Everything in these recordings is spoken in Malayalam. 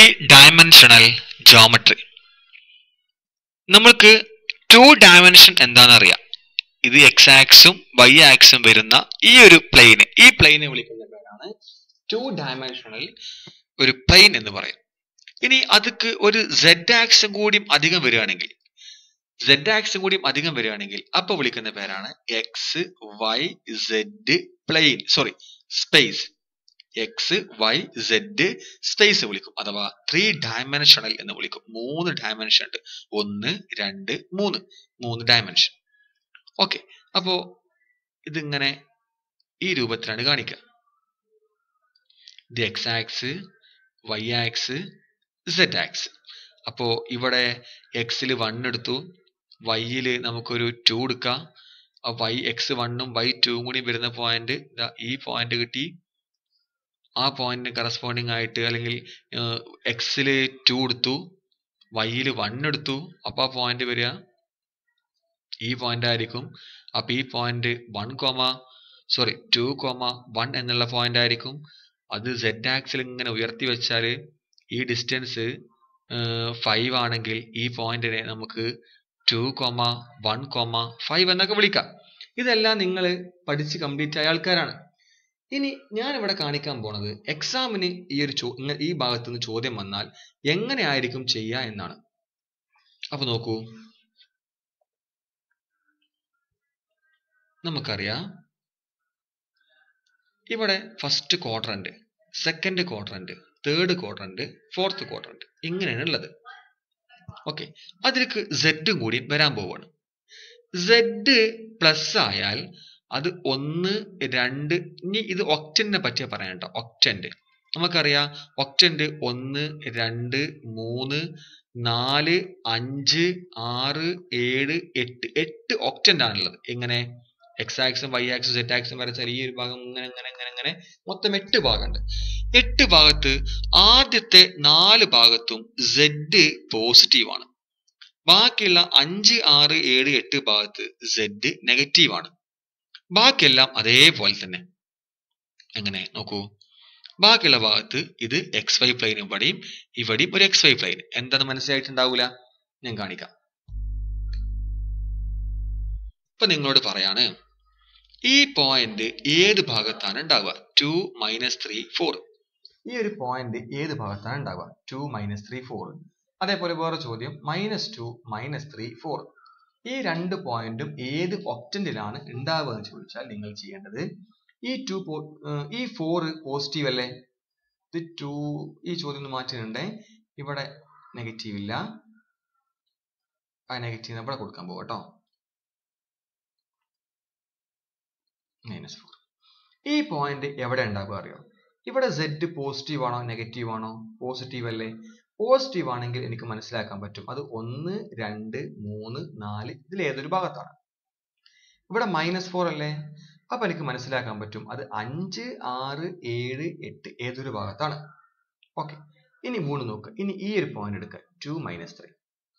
ഡയമെൻഷണൽ ജോമെട്രി നമ്മൾക്ക് ടു ഡയമെൻഷൻ എന്താണെന്നറിയാം ഇത് എക്സ് ആക്സും വൈ ആക്സും വരുന്ന ഈ ഒരു പ്ലെയിന് ഈ പ്ലെയിനെ വിളിക്കുന്ന പേരാണ് ടു ഡയമെൻഷണൽ ഒരു പ്ലെയിൻ എന്ന് പറയും ഇനി അതുക്ക് ഒരു സെഡ് ആക്സും കൂടിയും അധികം വരികയാണെങ്കിൽ സെഡ് ആക്സും കൂടിയും അധികം വരികയാണെങ്കിൽ അപ്പൊ വിളിക്കുന്ന പേരാണ് X Y Z plane sorry space X Y Z space വിളിക്കും അഥവാ ത്രീ ഡയമെൻഷണൽ എന്ന് വിളിക്കും മൂന്ന് ഡയമെൻഷൻ ഉണ്ട് ഒന്ന് രണ്ട് മൂന്ന് മൂന്ന് ഡയമെൻഷൻ ഓക്കെ അപ്പോ ഇതിങ്ങനെ ഈ രൂപത്തിലാണ് കാണിക്കുക ഇത് X axis Y axis Z axis അപ്പോ ഇവിടെ എക്സിൽ വൺ എടുത്തു വൈയിൽ നമുക്കൊരു ടു എടുക്കാം വൈ എക്സ് വണ്ണും വൈ ടൂവും കൂടി വരുന്ന പോയിന്റ് ഈ പോയിന്റ് കിട്ടി ആ പോയിന്റിന് കറസ്പോണ്ടിങ് ആയിട്ട് അല്ലെങ്കിൽ എക്സിൽ ടു എടുത്തു വൈയിൽ വൺ എടുത്തു അപ്പൊ ആ പോയിന്റ് വരിക ഈ പോയിന്റ് ആയിരിക്കും അപ്പൊ ഈ point one comma sorry two comma one എന്നുള്ള പോയിന്റ് ആയിരിക്കും അത് സെഡ് ആക്സിൽ ഇങ്ങനെ ഉയർത്തി വെച്ചാൽ ഈ ഡിസ്റ്റൻസ് ഫൈവ് ആണെങ്കിൽ ഈ പോയിന്റിനെ നമുക്ക് two comma one comma five എന്നൊക്കെ വിളിക്കാം ഇതെല്ലാം നിങ്ങൾ പഠിച്ച് കംപ്ലീറ്റ് ആയ ആൾക്കാരാണ് ഇനി ഞാൻ ഇവിടെ കാണിക്കാൻ പോണത് എക്സാമിന് ഈ ഒരു ചോ ഈ ഭാഗത്ത് നിന്ന് ചോദ്യം വന്നാൽ എങ്ങനെ ആയിരിക്കും ചെയ്യുക എന്നാണ് അപ്പൊ നോക്കൂ നമുക്കറിയാം ഇവിടെ first quadrant second quadrant third quadrant fourth quadrant ഇങ്ങനെയാണ് ഉള്ളത് ഓക്കെ അതിലേക്ക് സെഡും കൂടി വരാൻ പോവാണ് സെഡ് പ്ലസ് ആയാൽ അത് ഒന്ന് രണ്ട് ഇനി ഇത് ഒക്ടന്റിനെ പറ്റിയ പറയാം കേട്ടോ ഒക്ടന്റ് നമുക്കറിയാം ഒക്ടന്റ് ഒന്ന് രണ്ട് മൂന്ന് നാല് അഞ്ച് ആറ് ഏഴ് എട്ട് എട്ട് ഒക്ടന്റ് ആണുള്ളത് എങ്ങനെ എക്സ് ആക്സും വൈ ആക്സും സെറ്റ് ആക്സും വരച്ചാൽ ഈ ഒരു ഭാഗം ഇങ്ങനെ ഇങ്ങനെ ഇങ്ങനെ ഇങ്ങനെ മൊത്തം എട്ട് ഭാഗമുണ്ട് എട്ട് ഭാഗത്ത് ആദ്യത്തെ നാല് ഭാഗത്തും സെഡ് പോസിറ്റീവ് ആണ് ബാക്കിയുള്ള അഞ്ച് ആറ് ഏഴ് എട്ട് ഭാഗത്ത് സെഡ് നെഗറ്റീവ് ആണ് ബാക്കിയെല്ലാം അതേപോലെ തന്നെ എങ്ങനെ നോക്കൂ ബാക്കിയുള്ള ഭാഗത്ത് ഇത് എക്സ് വൈ പ്ലെയിൻ ഇവിടെയും ഇവിടെയും ഒരു എക്സ് വൈ പ്ലെയിൻ എന്താന്ന് മനസ്സിലായിട്ടുണ്ടാവൂല ഞാൻ കാണിക്കാം ഇപ്പൊ നിങ്ങളോട് പറയാണ് ഈ പോയിന്റ് ഏത് ഭാഗത്താണ് ഉണ്ടാവുക ടു മൈനസ് ത്രീ ഫോർ ഈ ഒരു പോയിന്റ് ഏത് ഭാഗത്താണ് ഉണ്ടാവുക ടു മൈനസ് ത്രീ ഫോർ അതേപോലെ വേറെ ചോദ്യം minus two minus three four ഈ രണ്ട് പോയിന്റും ഏത് ഒക്ടന്റിലാണ് ഉണ്ടാവുക എന്ന് ചോദിച്ചാൽ നിങ്ങൾ ചെയ്യേണ്ടത് ഈ ടു ഈ ഫോർ പോസിറ്റീവ് അല്ലേ ഇത് ടു ഈ ചോദ്യം ഒന്ന് മാറ്റുന്നുണ്ടേ ഇവിടെ നെഗറ്റീവ് ഇല്ല ആ നെഗറ്റീവ് ഇവിടെ കൊടുക്കാൻ പോവാ കേട്ടോ മൈനസ് ഫോർ ഈ പോയിന്റ് എവിടെ ഉണ്ടാവുക അറിയോ ഇവിടെ സെഡ് പോസിറ്റീവ് ആണോ നെഗറ്റീവ് ആണോ പോസിറ്റീവ് അല്ലേ പോസിറ്റീവ് ആണെങ്കിൽ എനിക്ക് മനസ്സിലാക്കാൻ പറ്റും അത് ഒന്ന് രണ്ട് മൂന്ന് നാല് ഇതിൽ ഏതൊരു ഭാഗത്താണ് ഇവിടെ മൈനസ് ഫോർ അല്ലേ അപ്പൊ എനിക്ക് മനസ്സിലാക്കാൻ പറ്റും അത് അഞ്ച് ആറ് ഏഴ് എട്ട് ഏതൊരു ഭാഗത്താണ് ഓക്കെ ഇനി മൂന്ന് നോക്കുക ഇനി ഈ ഒരു പോയിന്റ് എടുക്കുക ടു മൈനസ് ത്രീ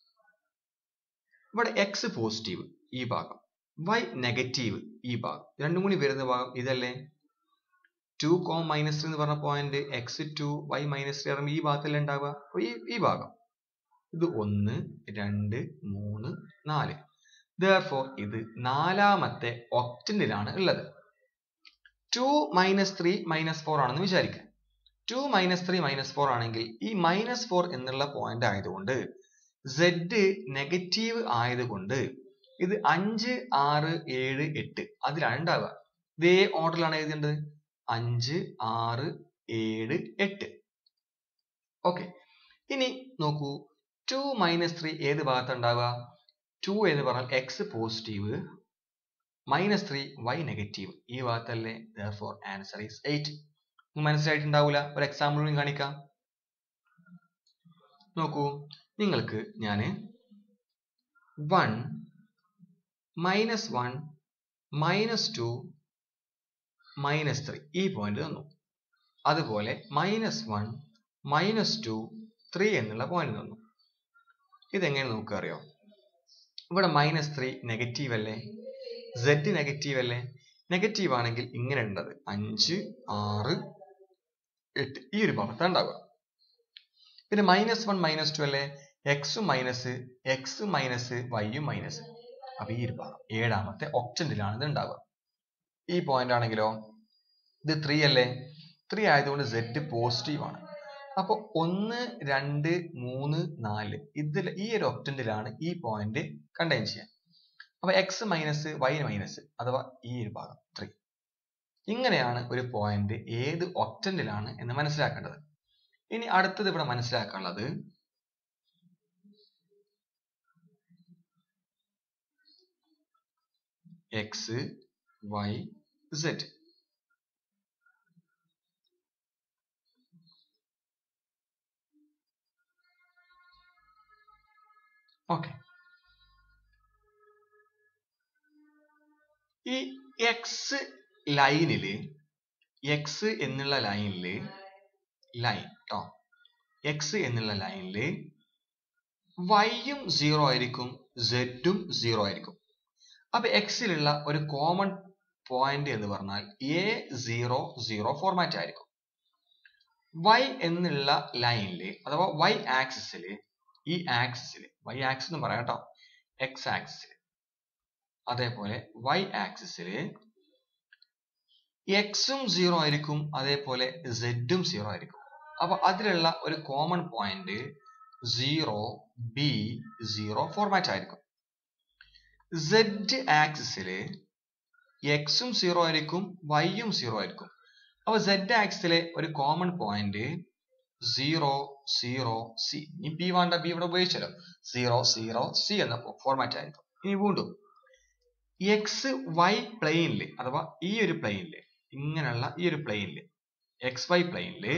ഇവിടെ എക്സ് പോസിറ്റീവ് ഈ ഭാഗം വൈ നെഗറ്റീവ് ഈ ഭാഗം രണ്ടും കൂടി വരുന്ന ഭാഗം ഇതല്ലേ ടു കോം മൈനസ് ത്രീ എന്ന് പറഞ്ഞ point X two Y minus three പറയുമ്പോൾ ഈ ഭാഗത്തല്ലേ ഉണ്ടാവുക ഈ ഈ ഭാഗം ഇത് ഒന്ന് രണ്ട് മൂന്ന് നാല് ദർഫോർ ഇത് നാലാമത്തെ ഒക്ടന്റിലാണ് ഉള്ളത് two minus three minus four ആണെന്ന് വിചാരിക്കുക two minus three minus four ആണെങ്കിൽ ഈ മൈനസ് ഫോർ എന്നുള്ള പോയിന്റ് ആയതുകൊണ്ട് സെഡ് നെഗറ്റീവ് ആയതുകൊണ്ട് ഇത് അഞ്ച് ആറ് ഏഴ് എട്ട് അതിലാണ് ഉണ്ടാവുക ഇതേ ഓർഡറിലാണ് എഴുതേണ്ടത് അഞ്ച് ആറ് ഏഴ് എട്ട് ഓക്കെ ഇനി നോക്കൂ ടു മൈനസ് ത്രീ ഏത് ഭാഗത്താണ് ഉണ്ടാവുക ടു എന്ന് പറഞ്ഞാൽ X positive minus three Y negative ഈ ഭാഗത്തല്ലേ ഫോർ ആൻസർ ഈസ് എയ്റ്റ് മനസ്സിലായിട്ടുണ്ടാവില്ല ഒരു എക്സാമ്പിൾ കൂടി കാണിക്കാം നോക്കൂ നിങ്ങൾക്ക് ഞാൻ one minus one minus two minus three ഈ പോയിന്റ് തന്നു അതുപോലെ minus one minus two three എന്നുള്ള പോയിന്റ് തന്നു ഇതെങ്ങനെ നോക്കുക അറിയോ ഇവിടെ മൈനസ് ത്രീ നെഗറ്റീവ് അല്ലേ സെഡ് നെഗറ്റീവ് അല്ലേ നെഗറ്റീവ് ആണെങ്കിൽ ഇങ്ങനെ ഉണ്ടത് അഞ്ച് ആറ് എട്ട് ഈ ഒരു ഭാഗത്താണ് ഉണ്ടാവുക പിന്നെ മൈനസ് വൺ മൈനസ് ടു അല്ലേ എക്സും മൈനസ് എക്സ് മൈനസ് വൈയും മൈനസ് അപ്പൊ ഈ ഒരു ഭാഗം ഏഴാമത്തെ ഒക്ടന്റിലാണ് ഇത് ഉണ്ടാവുക ഈ പോയിന്റ് ആണെങ്കിലോ ഇത് ത്രീ അല്ലേ ത്രീ ആയതുകൊണ്ട് സെഡ് പോസിറ്റീവ് ആണ് അപ്പൊ ഒന്ന് രണ്ട് മൂന്ന് നാല് ഇതിൽ ഈ ഒരു ഒക്ടന്റിലാണ് ഈ പോയിന്റ് കണ്ടെയ്ൻ ചെയ്യാൻ അപ്പൊ എക്സ് മൈനസ് വൈ മൈനസ് അഥവാ ഈ ഒരു ഭാഗം ത്രീ ഇങ്ങനെയാണ് ഒരു പോയിന്റ് ഏത് ഒക്ടന്റിലാണ് എന്ന് മനസ്സിലാക്കേണ്ടത് ഇനി അടുത്തത് ഇവിടെ മനസ്സിലാക്കാനുള്ളത് എക്സ് വൈ സെഡ് ഓക്കെ ഈ എക്സ് ലൈനില് എക്സ് എന്നുള്ള ലൈനില് ലൈൻ ട്ടോ എക്സ് എന്നുള്ള ലൈനില് വൈയും സീറോ ആയിരിക്കും സെഡും സീറോ ആയിരിക്കും അപ്പൊ എക്സിലുള്ള ഒരു കോമൺ പോയിന്റ് എന്ന് പറഞ്ഞാൽ എ സീറോ സീറോ ഫോർമാറ്റ് ആയിരിക്കും വൈ എന്നുള്ള ലൈനില് അഥവാ വൈ ആക്സിസില് ഈ ആക്സിസില് വൈ ആക്സിസ് എന്ന് പറയാം കേട്ടോ എക്സ് ആക്സിസില് അതേപോലെ വൈ ആക്സിസില് എക്സും സീറോ ആയിരിക്കും അതേപോലെ സെഡും സീറോ ആയിരിക്കും അപ്പൊ അതിലുള്ള ഒരു common point zero B zero format ആയിരിക്കും സെഡ് ആക്സിസില് എക്സും സീറോ ആയിരിക്കും വൈയും സീറോ ആയിരിക്കും അപ്പൊ സെഡ് ആക്സിലെ ഒരു common point zero zero C ഇനി ബി വേണ്ട ബി ഇവിടെ ഉപയോഗിച്ചല്ലോ സീറോ സീറോ സി എന്ന ഫോർമാറ്റ് ആയിരിക്കും ഇനി വീണ്ടും എക്സ് വൈ പ്ലെയിനില് അഥവാ ഈ ഒരു പ്ലെയിനില് ഇങ്ങനെയുള്ള ഈ ഒരു പ്ലെയിനില് എക്സ് വൈ പ്ലെയിനില്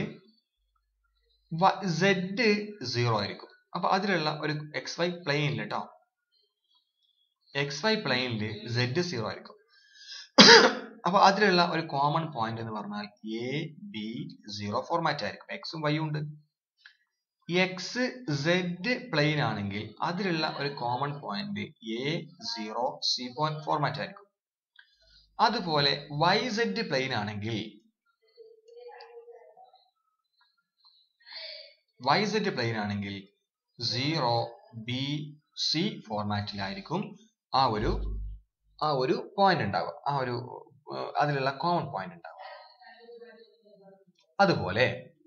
സെഡ് സീറോ ആയിരിക്കും അപ്പൊ അതിലുള്ള ഒരു എക്സ് വൈ പ്ലെയിനിൽ കേട്ടോ എക്സ് വൈ പ്ലെയിനിൽ സെഡ് സീറോ ആയിരിക്കും അപ്പൊ അതിലുള്ള ഒരു കോമൺ പോയിന്റ് എന്ന് പറഞ്ഞാൽ എ ബി സീറോ ഫോർമാറ്റ് ആയിരിക്കും എക്സും വൈയും ഉണ്ട് എക്സ് സെഡ് പ്ലെയിൻ ആണെങ്കിൽ അതിലുള്ള ഒരു common point A zero C point format ആയിരിക്കും അതുപോലെ വൈ സെഡ് പ്ലെയിൻ ആണെങ്കിൽ വൈ സെഡ് പ്ലെയിൻ ആണെങ്കിൽ സീറോ ബി സി ഫോർമാറ്റിലായിരിക്കും ആ ഒരു ആ ഒരു പോയിന്റ് ഉണ്ടാവുക ആ ഒരു അതിലുള്ള കോമൺ പോയിന്റ് ഉണ്ടാവുക അതുപോലെ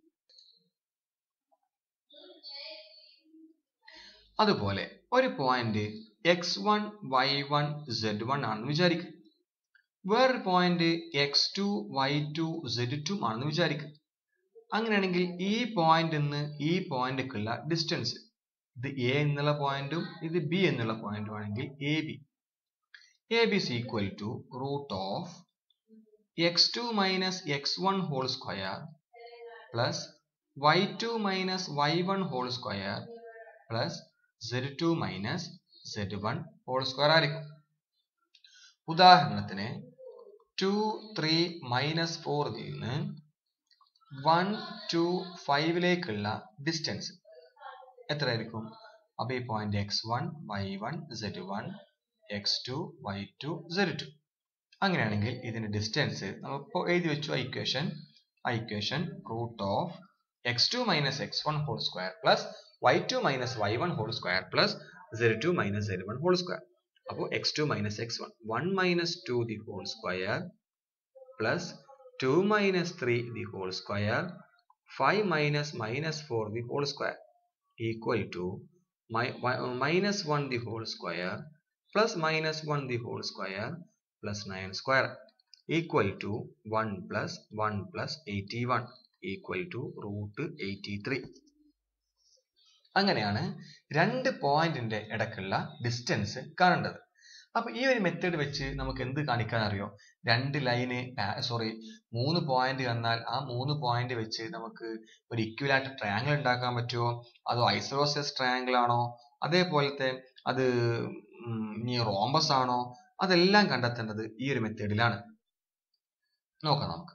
അതുപോലെ ഒരു point X one Y one Z one ആണെന്ന് വിചാരിക്കും വേറൊരു point X two Y two Z two ആണെന്ന് വിചാരിക്കും അങ്ങനെയാണെങ്കിൽ ഈ പോയിന്റ് നിന്ന് ഈ പോയിന്റിലേക്കുള്ള ഡിസ്റ്റൻസ് ഇത് എ എന്നുള്ള പോയിന്റും ഇത് ബി എന്നുള്ള പോയിന്റും ആണെങ്കിൽ A B A B is equal to root of x2 minus x1 whole square plus y2 minus y1 whole square plus z2 minus z1 whole square ആയിരിക്കും ഉദാഹരണത്തിന് ടു ത്രീ മൈനസ് ഫോറിൽ നിന്ന് വൺ ടു ഫൈവിലേക്കുള്ള ഡിസ്റ്റൻസ് എത്രയായിരിക്കും അപ്പൊ ഈ point X one Y one Z one X two Y two Z two അങ്ങനെയാണെങ്കിൽ ഇതിന്റെ ഡിസ്റ്റൻസ് നമ്മളിപ്പോൾ എഴുതി വെച്ചു ആ ഇക്വേഷൻ ആ equation root of X two minus X one whole square plus Y two minus Y one whole square plus Z two minus Z one whole square അപ്പോൾ X two minus X one one minus two the whole square plus two minus three the whole square five minus minus four the whole square equal to minus one the whole square plus minus one the whole square plus nine square equal to one plus one plus eighty one equal to root eighty three അങ്ങനെയാണ് രണ്ട് പോയിന്റിന്റെ ഇടയ്ക്കുള്ള ഡിസ്റ്റൻസ് കാണേണ്ടത് അപ്പൊ ഈ ഒരു മെത്തേഡ് വെച്ച് നമുക്ക് എന്ത് കാണിക്കാൻ അറിയോ രണ്ട് ലൈന് സോറി മൂന്ന് പോയിന്റ് തന്നാൽ ആ മൂന്ന് പോയിന്റ് വെച്ച് നമുക്ക് ഒരു ഇക്വലായിട്ട് ട്രയാങ്കിൾ ഉണ്ടാക്കാൻ പറ്റുമോ അതോ ഐസോസസ് ട്രയാങ്കിൾ ആണോ അതേപോലത്തെ അത് ഇനി റോംബസ് ആണോ അതെല്ലാം കണ്ടെത്തേണ്ടത് ഈ ഒരു മെത്തേഡിലാണ് നോക്കാം നമുക്ക്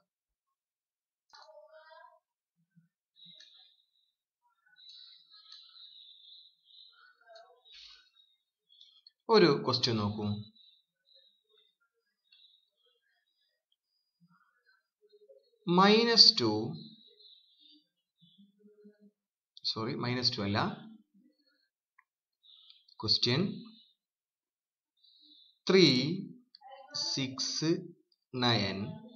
ഒരു ക്വസ്റ്റ്യൻ നോക്കൂ minus two sorry minus two അല്ല question three six nine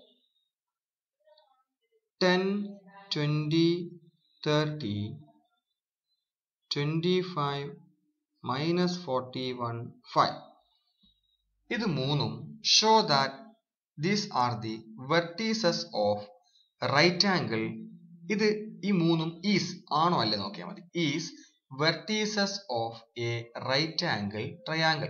ten twenty thirty twenty five minus forty one five ഇത് മൂന്നും show that these are the vertices of right angle ഇത് ഈ മൂന്നും ഈസ് ആണോ അല്ലേ നോക്കിയാൽ മതി is vertices of a right angle triangle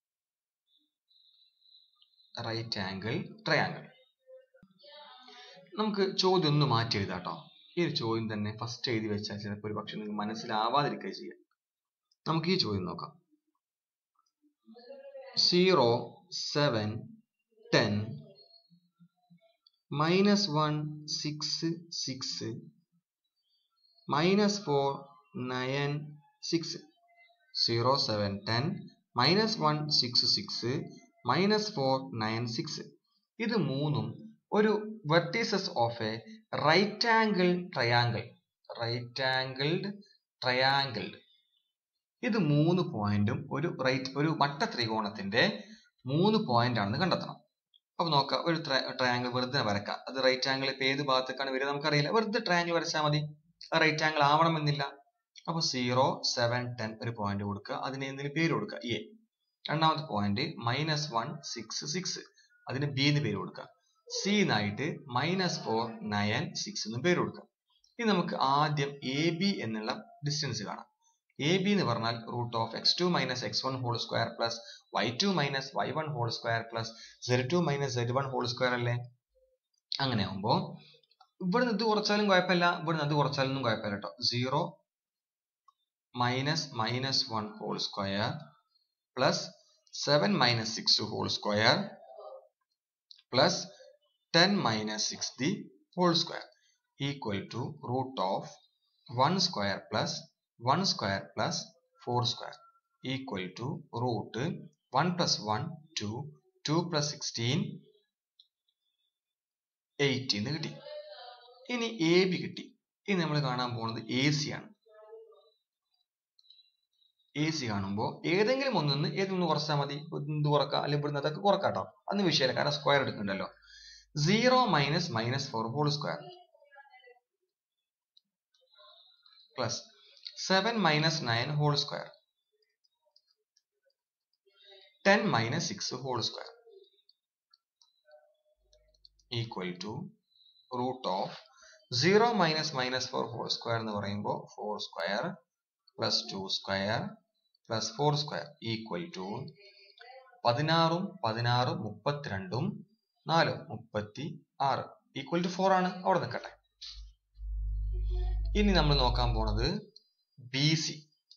right angle triangle നമുക്ക് ചോദ്യം ഒന്ന് മാറ്റി എഴുതാം കേട്ടോ ഈ ഒരു ചോദ്യം തന്നെ ഫസ്റ്റ് എഴുതി വെച്ചാൽ ചിലപ്പോൾ ഒരു പക്ഷെ നിങ്ങൾക്ക് മനസ്സിലാവാതിരിക്കുക ചെയ്യാം നമുക്ക് ഈ ചോദ്യം നോക്കാം zero seven ten minus one six six minus four nine six zero seven ten minus one six six minus four nine six ഇത് മൂന്നും ഒരു vertices of a right angle triangle right angled triangle ഇത് മൂന്ന് പോയിന്റും ഒരു റൈറ്റ് ഒരു വട്ട ത്രികോണത്തിന്റെ മൂന്ന് പോയിന്റ് ആണെന്ന് കണ്ടെത്തണം അപ്പൊ നോക്കാം ഒരു ട്രയാങ്കിൾ വെറുതെ വരക്കാം അത് റൈറ്റ് ആംഗിൾ ഇപ്പൊ ഏത് ഭാഗത്തേക്കാണ് വരിക നമുക്കറിയില്ല വെറുതെ ട്രയാങ്കിൾ വരച്ചാൽ മതി റൈറ്റ് ആംഗിൾ ആവണമെന്നില്ല അപ്പൊ സീറോ സെവൻ ടെൻ ഒരു പോയിന്റ് കൊടുക്കുക അതിന് എന്തെങ്കിലും പേര് കൊടുക്കുക എ രണ്ടാമത്തെ point minus one six six അതിന് ബി എന്ന് പേര് കൊടുക്കുക സി എന്നായിട്ട് മൈനസ് ഫോർ നയൻ സിക്സ് എന്ന് പേര് കൊടുക്കുക ഇനി നമുക്ക് ആദ്യം എ ബി എന്നുള്ള ഡിസ്റ്റൻസ് കാണാം എ ബി എന്ന് പറഞ്ഞാൽ root of X two minus X one whole square plus Y two minus Y one whole square plus Z two minus Z one whole square അല്ലേ അങ്ങനെ ആകുമ്പോൾ ഇവിടുന്ന് ഇത് കുറച്ചാലും കുഴപ്പമില്ല ഇവിടുന്ന് അത് കുറച്ചാലൊന്നും കുഴപ്പമില്ല കേട്ടോ zero minus minus one whole square plus seven minus six whole square plus ten minus six the whole square equal to root of one square plus one square plus four square equal to root one plus one two two plus sixteen eighteen കിട്ടി ഇനി എ ബി കിട്ടി ഇനി നമ്മൾ കാണാൻ പോകുന്നത് എ സി ആണ് എ സി കാണുമ്പോൾ ഏതെങ്കിലും ഒന്നിന്ന് ഏതൊന്ന് കുറച്ചാൽ മതി ഇത് കുറക്കാം അല്ലെങ്കിൽ ഇവിടുന്ന് അതൊക്കെ കുറക്കാട്ടോ അന്ന് വിഷയമില്ല കാരണം സ്ക്വയർ എടുക്കണ്ടല്ലോ zero minus minus four whole square plus seven minus nine whole square ten minus six whole square equal to root of zero minus minus four whole square എന്ന് പറയുമ്പോൾ four square plus two square plus four square equal to പതിനാറും പതിനാറും മുപ്പത്തിരണ്ടും നാലും മുപ്പത്തി ആറ് ഈക്വൽ ടു ഫോർ ആണ് അവിടെ നിൽക്കട്ടെ ഇനി നമ്മൾ നോക്കാൻ പോണത് ബി സി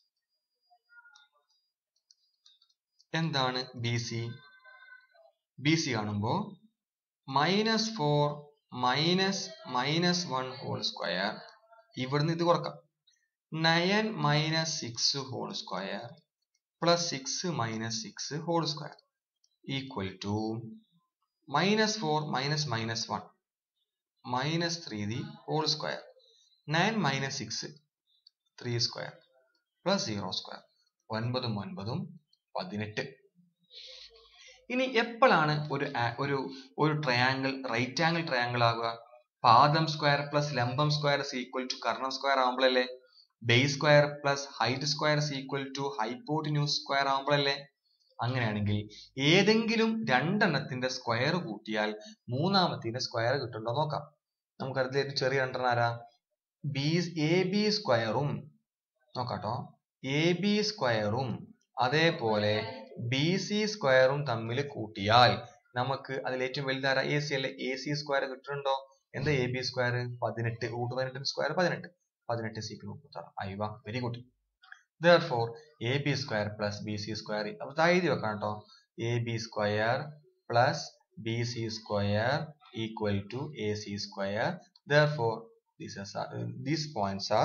എന്താണ് ബി സി ബി സി കാണുമ്പോൾ minus four minus minus one whole square ഇവിടുന്ന് ഇത് കുറക്കാം nine minus six whole square plus six minus six whole square equal to minus four minus minus one minus three the whole square nine minus six three square plus zero square ഒൻപതും ഒൻപതും പതിനെട്ട് ഇനി എപ്പോഴാണ് ഒരു ഒരു ഒരു ട്രയാങ്കിൾ റൈറ്റ് ആംഗിൾ ട്രയാങ്കിൾ ആകുക പാദം സ്ക്വയർ പ്ലസ് ലംബം സ്ക്വയർ ഇസ് ഈക്വൽ ടു കർണം സ്ക്വയർ ആകുമ്പോഴല്ലേ base square plus height square is equal to hypotenuse square ആകുമ്പോഴല്ലേ അങ്ങനെയാണെങ്കിൽ ഏതെങ്കിലും രണ്ടെണ്ണത്തിന്റെ സ്ക്വയർ കൂട്ടിയാൽ മൂന്നാമത്തിന്റെ സ്ക്വയർ കിട്ടുന്നുണ്ടോ നോക്കാം നമുക്ക് അടുത്തേക്ക് ചെറിയ രണ്ടെണ്ണം ആരാ ബി എ ബി സ്ക്വയറും നോക്കാട്ടോ എ ബി സ്ക്വയറും അതേപോലെ ബി സി സ്ക്വയറും തമ്മിൽ കൂട്ടിയാൽ നമുക്ക് അതിൽ ഏറ്റവും വലുതാര എ സി അല്ലെ എ സി സ്ക്വയർ കിട്ടുന്നുണ്ടോ എന്താ എ ബി സ്ക്വയർ പതിനെട്ട് റൂട്ട് പതിനെട്ട് സ്ക്വയർ പതിനെട്ട് പതിനെട്ട് സിക്ക് മുപ്പത്തി ആറ് അയ്യ very good therefore A B square plus B C square അപ്പൊ എഴുതി വെക്കണം കേട്ടോ A B square plus B C square equal to A C square therefore this is, uh, these points are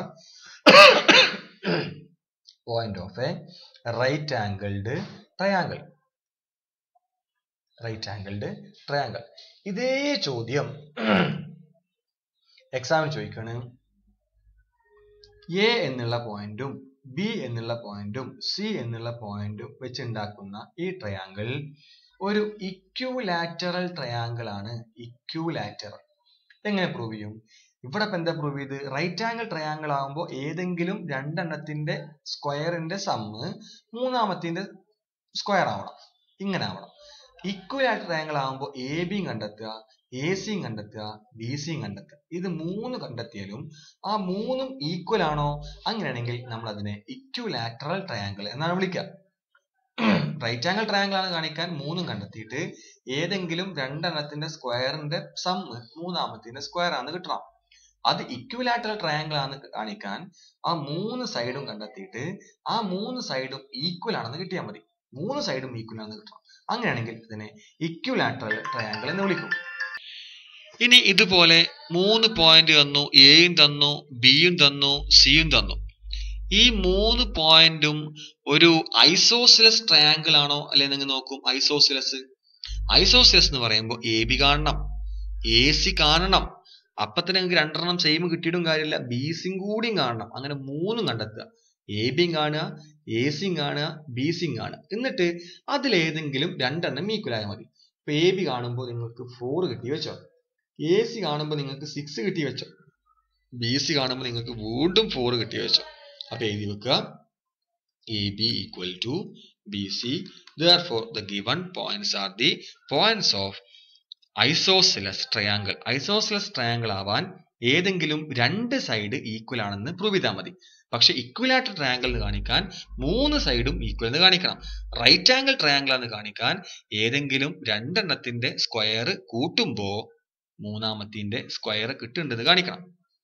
point of a right angled triangle right angled triangle ഇതേ ചോദ്യം എക്സാമിന് ചോദിക്കാണ് എ എന്നുള്ള പോയിന്റും ബി എന്നുള്ള പോയിന്റും സി എന്നുള്ള പോയിന്റും വെച്ചുണ്ടാക്കുന്ന ഈ ട്രയാങ്കിൾ ഒരു ഇക്യുലാറ്ററൽ ട്രയാങ്കിൾ ആണ് ഇക്യുലാറ്ററൽ എങ്ങനെ പ്രൂവ് ചെയ്യും ഇവിടെ ഇപ്പൊ എന്താ പ്രൂവ് ചെയ്ത് റൈറ്റ് ആംഗിൾ ട്രയാങ്കിൾ ആകുമ്പോൾ ഏതെങ്കിലും രണ്ടെണ്ണത്തിന്റെ സ്ക്വയറിന്റെ സമ്മ് മൂന്നാമത്തിന്റെ സ്ക്വയർ ആവണം ഇങ്ങനെ ആവണം ഇക്വലാറ്റർ ട്രയാങ്കിൾ ആകുമ്പോൾ എ ബിയും കണ്ടെത്തുക എ സിയും കണ്ടെത്തുക ബി സിയും കണ്ടെത്തുക ഇത് മൂന്ന് കണ്ടെത്തിയാലും ആ മൂന്നും ഈക്വൽ ആണോ അങ്ങനെയാണെങ്കിൽ നമ്മൾ അതിനെ ഇക്വലാറ്ററൽ ട്രയാങ്കിൾ എന്നാണ് വിളിക്കുക റൈറ്റ് ആംഗിൾ ട്രയാങ്കിൾ ആണ് കാണിക്കാൻ മൂന്നും കണ്ടെത്തിയിട്ട് ഏതെങ്കിലും രണ്ടെണ്ണത്തിന്റെ സ്ക്വയറിന്റെ സമ്മ് മൂന്നാമത്തിന്റെ സ്ക്വയർ ആണ് കിട്ടണം അത് ഇക്വലാറ്ററൽ ട്രയാങ്കിൾ ആണ് കാണിക്കാൻ ആ മൂന്ന് സൈഡും കണ്ടെത്തിയിട്ട് ആ മൂന്ന് സൈഡും ഈക്വൽ ആണെന്ന് കിട്ടിയാൽ മതി മൂന്ന് സൈഡും ഈക്വൽ ആണെന്ന് കിട്ടണം അങ്ങനെയാണെങ്കിൽ ഇതിനെ ഇക്വലാറ്ററൽ ട്രയാങ്കിൾ എന്ന് വിളിക്കും ഇനി ഇതുപോലെ മൂന്ന് പോയിന്റ് തന്നു എയും തന്നു ബിയും തന്നു സിയും തന്നു ഈ മൂന്ന് പോയിന്റും ഒരു ഐസോസിലസ് ട്രയാങ്കിൾ ആണോ അല്ലെ നിങ്ങൾ നോക്കും ഐസോസിലസ് ഐസോസിലസ് എന്ന് പറയുമ്പോൾ എ ബി കാണണം എ സി കാണണം അപ്പൊ തന്നെ നിങ്ങൾക്ക് രണ്ടെണ്ണം സെയിം കിട്ടിയിട്ടും കാര്യമില്ല ബി സിയും കൂടിയും കാണണം അങ്ങനെ മൂന്നും കണ്ടെത്തുക എ ബിയും കാണുക എ സിയും കാണുക ബി സിയും കാണുക എന്നിട്ട് അതിലേതെങ്കിലും രണ്ടെണ്ണം ഈക്വൽ ആയാൽ മതി ഇപ്പൊ എ ബി കാണുമ്പോൾ നിങ്ങൾക്ക് ഫോർ കിട്ടി വെച്ചോ എ സി കാണുമ്പോൾ നിങ്ങൾക്ക് സിക്സ് കിട്ടി വെച്ചോ ബി സി കാണുമ്പോൾ നിങ്ങൾക്ക് വീണ്ടും ഫോർ കിട്ടി വെച്ചോ അപ്പൊ എഴുതി വെക്കുക A B equal to B C therefore the given points are the points of isosceles triangle isosceles triangle ആവാൻ ഏതെങ്കിലും രണ്ട് സൈഡ് ഈക്വൽ ആണെന്ന് പ്രൂവ് ചെയ്താൽ മതി പക്ഷെ ഇക്വലാറ്റർ ട്രയാങ്കിൾ എന്ന് കാണിക്കാൻ മൂന്ന് സൈഡും ഈക്വൽ എന്ന് കാണിക്കണം റൈറ്റ് ആംഗിൾ ട്രയാങ്കിൾ എന്ന് കാണിക്കാൻ ഏതെങ്കിലും രണ്ടെണ്ണത്തിന്റെ സ്ക്വയർ കൂട്ടുമ്പോ മൂന്നാമത്തിന്റെ സ്ക്വയർ കിട്ടുന്നുണ്ടെന്ന് കാണിക്കണം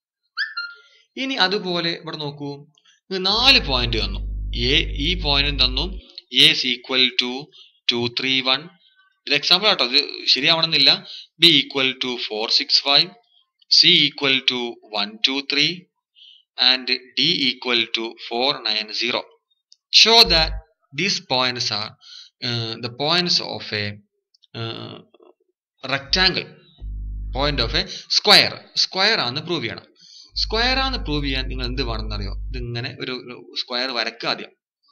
ഇനി അതുപോലെ ഇവിടെ നോക്കൂ ഇത് നാല് പോയിന്റ് തന്നു എ ഈ പോയിന്റും തന്നു A is equal to two three one ഇത് എക്സാമ്പിൾ ആട്ടോ ഇത് ശരിയാവണമെന്നില്ല B equal to four six five C equal to one two three and D equal to four nine zero show that these points are the points of a rectangle point of a square square ആണെന്ന് പ്രൂവ് ചെയ്യണം സ്ക്വയർ ആണെന്ന് പ്രൂവ് ചെയ്യാൻ നിങ്ങൾ എന്ത് വേണമെന്നറിയോ ഇതിങ്ങനെ ഒരു സ്ക്വയർ വരക്കുക ആദ്യം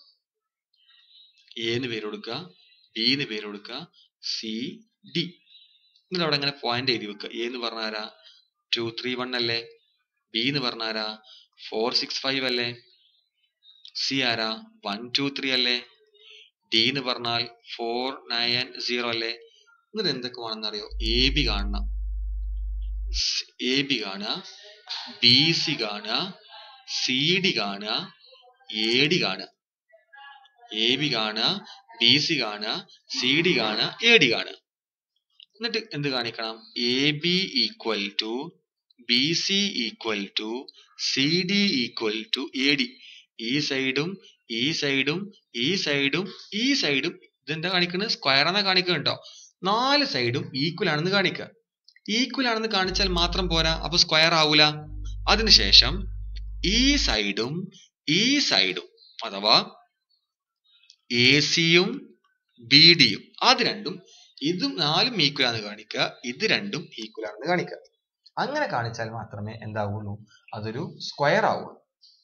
എ എന്ന് പേര് കൊടുക്കുക ബി എന്ന് പേര് കൊടുക്കുക സി ഡി എന്നിട്ട് അവിടെ ഇങ്ങനെ പോയിന്റ് എഴുതി വെക്കുക എ എന്ന് പറഞ്ഞാരാ ടു ത്രീ വൺ അല്ലേ ബി എന്ന് പറഞ്ഞാരാ ഫോർ സിക്സ് ഫൈവ് അല്ലേ സി ആരാ വൺ ടു ത്രീ അല്ലേ ഡി എന്ന് പറഞ്ഞാൽ ഫോർ നയൻ സീറോ അല്ലേ എന്നിട്ട് എന്തൊക്കെ വേണമെന്ന് അറിയോ എ ബി കാണണം എ ബി കാണുക ബി സി കാണുക സി ഡി കാണുക എ ഡി കാണുക എ ബി കാണുക ബി സി കാണുക സി ഡി കാണുക എ ഡി കാണുക എന്നിട്ട് എന്ത് കാണിക്കണം A B equal to B C equal to C D equal to A D ഈ സൈഡും ഈ സൈഡും ഈ സൈഡും ഈ സൈഡും ഇതെന്താ കാണിക്കുന്നത് സ്ക്വയർ എന്നാ കാണിക്കുന്നത് കേട്ടോ നാല് സൈഡും ഈക്വൽ ആണെന്ന് കാണിക്കുക ഈക്വൽ ആണെന്ന് കാണിച്ചാൽ മാത്രം പോരാ അപ്പൊ സ്ക്വയർ ആവൂല അതിനുശേഷം ഈ സൈഡും ഈ സൈഡും അഥവാ എ സിയും ബി ഡിയും അത് രണ്ടും ഇതും നാലും ഈക്വൽ ആണെന്ന് കാണിക്കുക ഇത് രണ്ടും ഈക്വൽ ആണെന്ന് കാണിക്കുക അങ്ങനെ കാണിച്ചാൽ മാത്രമേ എന്താവുള്ളൂ അതൊരു സ്ക്വയർ ആവുള്ളൂ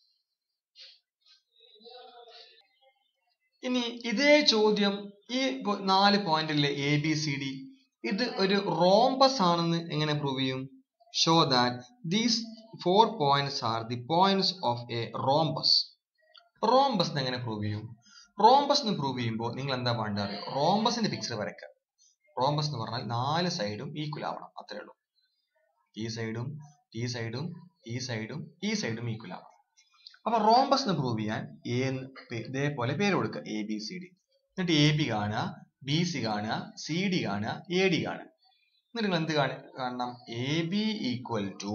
ഇനി ഇതേ ചോദ്യം ഈ പോ- നാല് പോയിന്റ് ഇല്ലേ എ ബി സി ഡി ഇത് ഒരു റോംബസ് ആണെന്ന് എങ്ങനെ പ്രൂവ് ചെയ്യും show that these four points are the points of a rhombus rhombus എങ്ങനെ പ്രൂവ് ചെയ്യും റോംബസ് എന്ന് പ്രൂവ് ചെയ്യുമ്പോൾ നിങ്ങൾ എന്താ വേണ്ടത് അറിയോ റോംബസിന്റെ പിക്ചർ വരയ്ക്കുക റോംബസ് എന്ന് പറഞ്ഞാൽ നാല് സൈഡും ഈക്വൽ ആവണം അത്രേ ഉള്ളൂ ഈ സൈഡും ഈ സൈഡും ഈ സൈഡും ഈ സൈഡും ഈക്വൽ ആവണം അപ്പൊ റോംബസ് എന്ന് പ്രൂവ് ചെയ്യാൻ എ ഇതേപോലെ പേര് കൊടുക്കുക എ ബി സി ഡി എന്നിട്ട് എ ബി കാണുക ബി സി കാണുക സി ഡി കാണുക എ ഡി കാണുക എന്നിട്ട് നിങ്ങൾ എന്ത് കാണ- കാണണം A B equal to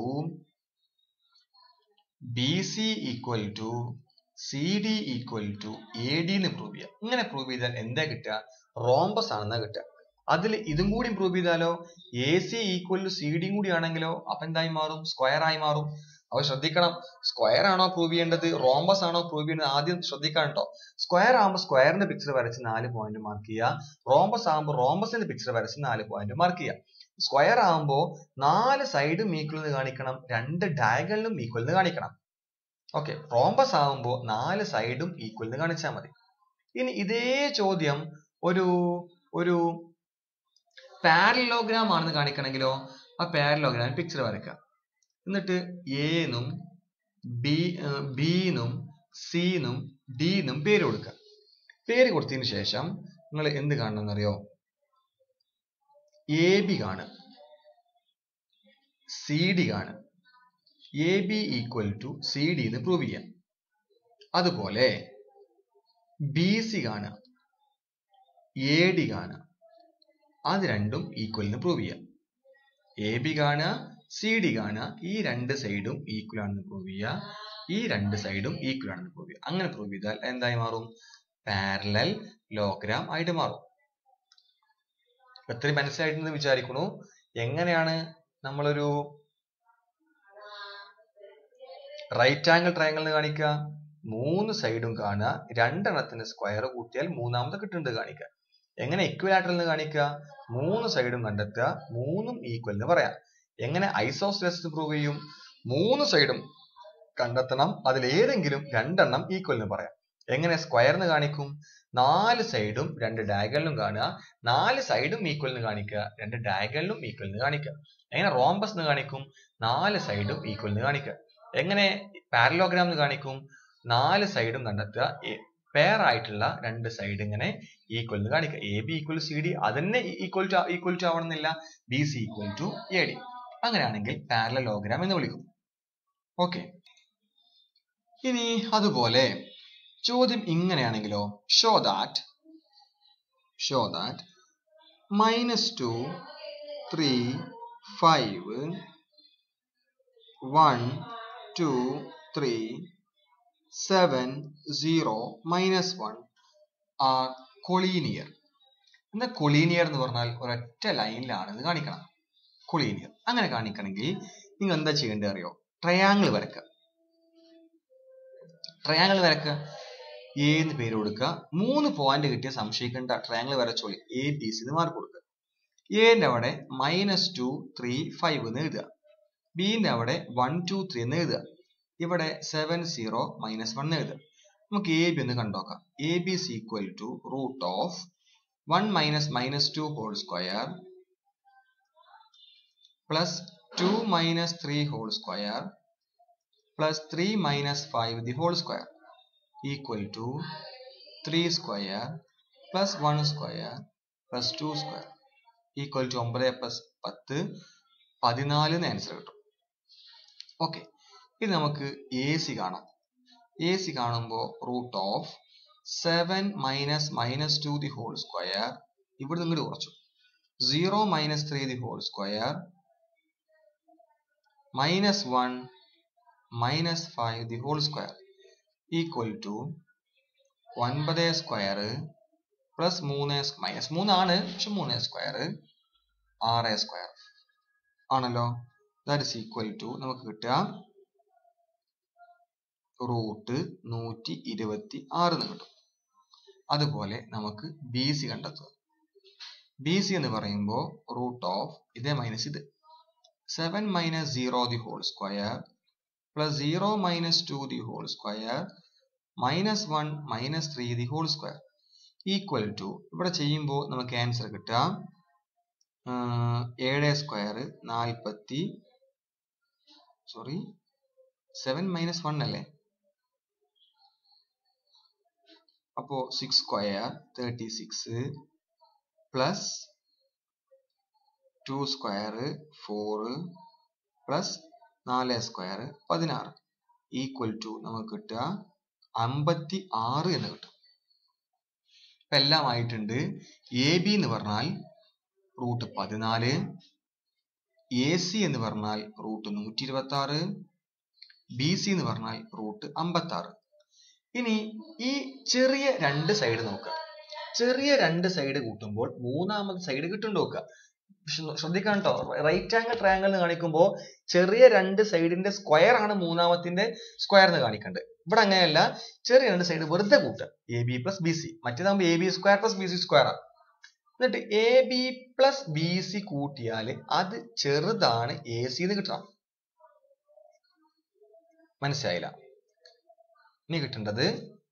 B C equal to C D equal to A D എന്ന് പ്രൂവ് ചെയ്യുക ഇങ്ങനെ പ്രൂവ് ചെയ്താൽ എന്താ കിട്ടുക റോംബസ് ആണെന്നാ കിട്ടുക അതിൽ ഇതും കൂടി പ്രൂവ് ചെയ്താലോ A C equal to C ഡിയും കൂടി ആണെങ്കിലോ അപ്പൊ എന്തായി മാറും സ്ക്വയർ ആയി മാറും അപ്പൊ ശ്രദ്ധിക്കണം സ്ക്വയർ ആണോ പ്രൂവ് ചെയ്യേണ്ടത് റോംബസ് ആണോ പ്രൂവ് ചെയ്യേണ്ടത് ആദ്യം ശ്രദ്ധിക്കണം കേട്ടോ സ്ക്വയർ ആകുമ്പോൾ സ്ക്വയറിന്റെ പിക്ചർ വരച്ച് നാല് പോയിന്റ് മാർക്ക് ചെയ്യുക റോംബസ് ആകുമ്പോൾ റോംബസിന്റെ പിക്ചർ വരച്ച് നാല് പോയിന്റ് മാർക്ക് ചെയ്യുക സ്ക്വയർ ആകുമ്പോൾ നാല് സൈഡും ഈക്വൽ എന്ന് കാണിക്കണം രണ്ട് ഡയഗണലും ഈക്വൽ എന്ന് കാണിക്കണം ഓക്കെ റോംബസ് ആവുമ്പോൾ നാല് സൈഡും ഈക്വൽ എന്ന് കാണിച്ചാൽ മതി ഇനി ഇതേ ചോദ്യം ഒരു ഒരു പാരലോഗ്രാം ആണെന്ന് കാണിക്കണമെങ്കിലോ ആ പാരലോഗ്രാം പിക്ചർ വരയ്ക്കാം എന്നിട്ട് എന്നും ബി ബിന്നും സിന്നും ഡിന്നും പേര് കൊടുക്കുക പേര് കൊടുത്തതിന് ശേഷം നിങ്ങൾ എന്ത് കാണണമെന്നറിയോ എ ബി കാണുക സി ഡി കാണുക A B equal to C D എന്ന് പ്രൂവ് ചെയ്യാം അതുപോലെ ബി സി കാണുക എ ഡി കാണുക അത് രണ്ടും ഈക്വൽ എന്ന് പ്രൂവ് ചെയ്യാം എ ബി കാണുക സി ഡി കാണുക ഈ രണ്ട് സൈഡും ഈക്വൽ ആണെന്ന് പ്രൂവ് ചെയ്യുക ഈ രണ്ട് സൈഡും ഈക്വൽ ആണെന്ന് പ്രൂവ് ചെയ്യുക അങ്ങനെ പ്രൂവ് ചെയ്താൽ എന്തായി മാറും പാരലൽ ലോഗ്രാം ആയിട്ട് മാറും ഇത്രയും മനസ്സിലായിട്ടെന്ന് വിചാരിക്കണു എങ്ങനെയാണ് നമ്മളൊരു റൈറ്റ് ആംഗിൾ ട്രയാങ്കിൾ എന്ന് കാണിക്കുക മൂന്ന് സൈഡും കാണുക രണ്ടെണ്ണത്തിന് സ്ക്വയർ കൂട്ടിയാൽ മൂന്നാമത് കിട്ടുന്നത് കാണിക്കുക എങ്ങനെ ഇക്വലാറ്ററൽ എന്ന് കാണിക്കുക മൂന്ന് സൈഡും കണ്ടെത്തുക മൂന്നും ഈക്വൽ എന്ന് പറയാം എങ്ങനെ ഐസോസ്ലെസ് പ്രൂവ് ചെയ്യും മൂന്ന് സൈഡും കണ്ടെത്തണം അതിൽ ഏതെങ്കിലും രണ്ടെണ്ണം ഈക്വൽ എന്ന് പറയാം എങ്ങനെ സ്ക്വയർ എന്ന് കാണിക്കും നാല് സൈഡും രണ്ട് ഡയഗണലും കാണുക നാല് സൈഡും ഈക്വൽ എന്ന് കാണിക്കുക രണ്ട് ഡയഗണലും ഈക്വൽ എന്ന് കാണിക്കുക എങ്ങനെ റോംബസ് എന്ന് കാണിക്കും നാല് സൈഡും ഈക്വൽ എന്ന് കാണിക്കുക എങ്ങനെ പാരലോഗ്രാം എന്ന് കാണിക്കും നാല് സൈഡും കണ്ടെത്തുക പെയർ ആയിട്ടുള്ള രണ്ട് സൈഡ് ഇങ്ങനെ ഈക്വൽ എന്ന് കാണിക്കുക A B equal C D അതന്നെ ഈക്വൽ ടു ഈക്വൽ ടു ആവണമെന്നില്ല B C equal to A D അങ്ങനെയാണെങ്കിൽ പാരലോഗ്രാം എന്ന് വിളിക്കും ഓക്കെ ഇനി അതുപോലെ ചോദ്യം ഇങ്ങനെയാണെങ്കിലോ show that show that minus two three five one two three seven zero minus one are collinear എന്താ കൊളീനിയർ എന്ന് പറഞ്ഞാൽ ഒരൊറ്റ ലൈനിലാണെന്ന് കാണിക്കണം കൊളീനിയർ അങ്ങനെ കാണിക്കണമെങ്കിൽ നിങ്ങൾ എന്താ ചെയ്യേണ്ടത് അറിയോ ട്രയാങ്കിൾ വരക്കുക ട്രയാങ്കിൾ വരക്കുക എ എന്ന് പേര് കൊടുക്കുക മൂന്ന് പോയിന്റ് കിട്ടിയ സംശയിക്കേണ്ട ട്രയാങ്കിൾ വരച്ചോളി എ ബി സി എന്ന് മാർക്ക് കൊടുക്കുക എന്റെ അവിടെ മൈനസ് ടു ത്രീ ഫൈവ് എന്ന് എഴുതുക ബിന്റെ അവിടെ വൺ ടു ത്രീ എന്ന് എഴുതുക ഇവിടെ സെവൻ സീറോ മൈനസ് വൺ എഴുതുക നമുക്ക് എ ബി ഒന്ന് കണ്ടോക്കാം A B is equal to root of one minus minus two whole square plus two minus three whole square plus three minus five the whole square equal to three square plus one square plus two square equal to ഒമ്പത് പ്ലസ് പത്ത് പതിനാലിന് ആൻസർ കിട്ടും ഓക്കെ ഇത് നമുക്ക് എ സി കാണാം എ സി കാണുമ്പോൾ root of seven minus minus two the whole square ഇവിടെ ഇങ്ങോട്ട് കുറച്ചു zero minus three the whole square minus one minus five the whole square equal to ഒൻപത് സ്ക്വയർ പ്ലസ് മൂന്ന് മൈനസ് മൂന്നാണ് പക്ഷെ മൂന്ന് സ്ക്വയർ ആറ് സ്ക്വയർ ആണല്ലോ ദാറ്റ് ഇസ് ഈക്വൽ ടു നമുക്ക് കിട്ടുക റൂട്ട് നൂറ്റി ഇരുപത്തി ആറ് എന്ന് കിട്ടും അതുപോലെ നമുക്ക് ബി സി കണ്ടെത്തുക ബി സി എന്ന് പറയുമ്പോൾ റൂട്ട് ഓഫ് ഇതേ മൈനസ് ഇത് seven minus zero the whole square plus zero minus two the whole square minus one minus three the whole square equal to ഇവിടെ ചെയ്യുമ്പോൾ നമുക്ക് ആൻസർ കിട്ടുക ഏഴ് സ്ക്വയർ നാൽപ്പത്തി സോറി സെവൻ മൈനസ് വൺ അല്ലേ അപ്പോ six square thirty six plus two square four plus നാല് സ്ക്വയർ പതിനാറ് ഈക്വൽ ടു നമുക്ക് കിട്ടുക അമ്പത്തി ആറ് എന്ന് കിട്ടും ഇപ്പൊ എല്ലാം ആയിട്ടുണ്ട് എ ബി എന്ന് പറഞ്ഞാൽ റൂട്ട് പതിനാല് എ സി എന്ന് പറഞ്ഞാൽ റൂട്ട് നൂറ്റി ഇരുപത്തി ആറ് ബി സി എന്ന് പറഞ്ഞാൽ റൂട്ട് അമ്പത്തി ആറ് ഇനി ഈ ചെറിയ രണ്ട് സൈഡ് നോക്കുക ചെറിയ രണ്ട് സൈഡ് കൂട്ടുമ്പോൾ മൂന്നാമത്തെ സൈഡ് കിട്ടും നോക്കുക ശ്രദ്ധിക്കണം കേട്ടോ റൈറ്റ് ആംഗിൾ ട്രയാംഗിൾ എന്ന് കാണിക്കുമ്പോൾ ചെറിയ രണ്ട് സൈഡിന്റെ സ്ക്വയർ ആണ് മൂന്നാമത്തിന്റെ സ്ക്വയർ എന്ന് കാണിക്കേണ്ടത് ഇവിടെ അങ്ങനെയല്ല ചെറിയ രണ്ട് സൈഡ് വെറുതെ കൂട്ടുക A B plus B C മറ്റേതാകുമ്പോൾ A B square plus B C square ആണ് എന്നിട്ട് A B plus B C കൂട്ടിയാൽ അത് ചെറുതാണ് എ സി എന്ന് കിട്ടണം മനസ്സിലായില്ല ഇനി കിട്ടേണ്ടത്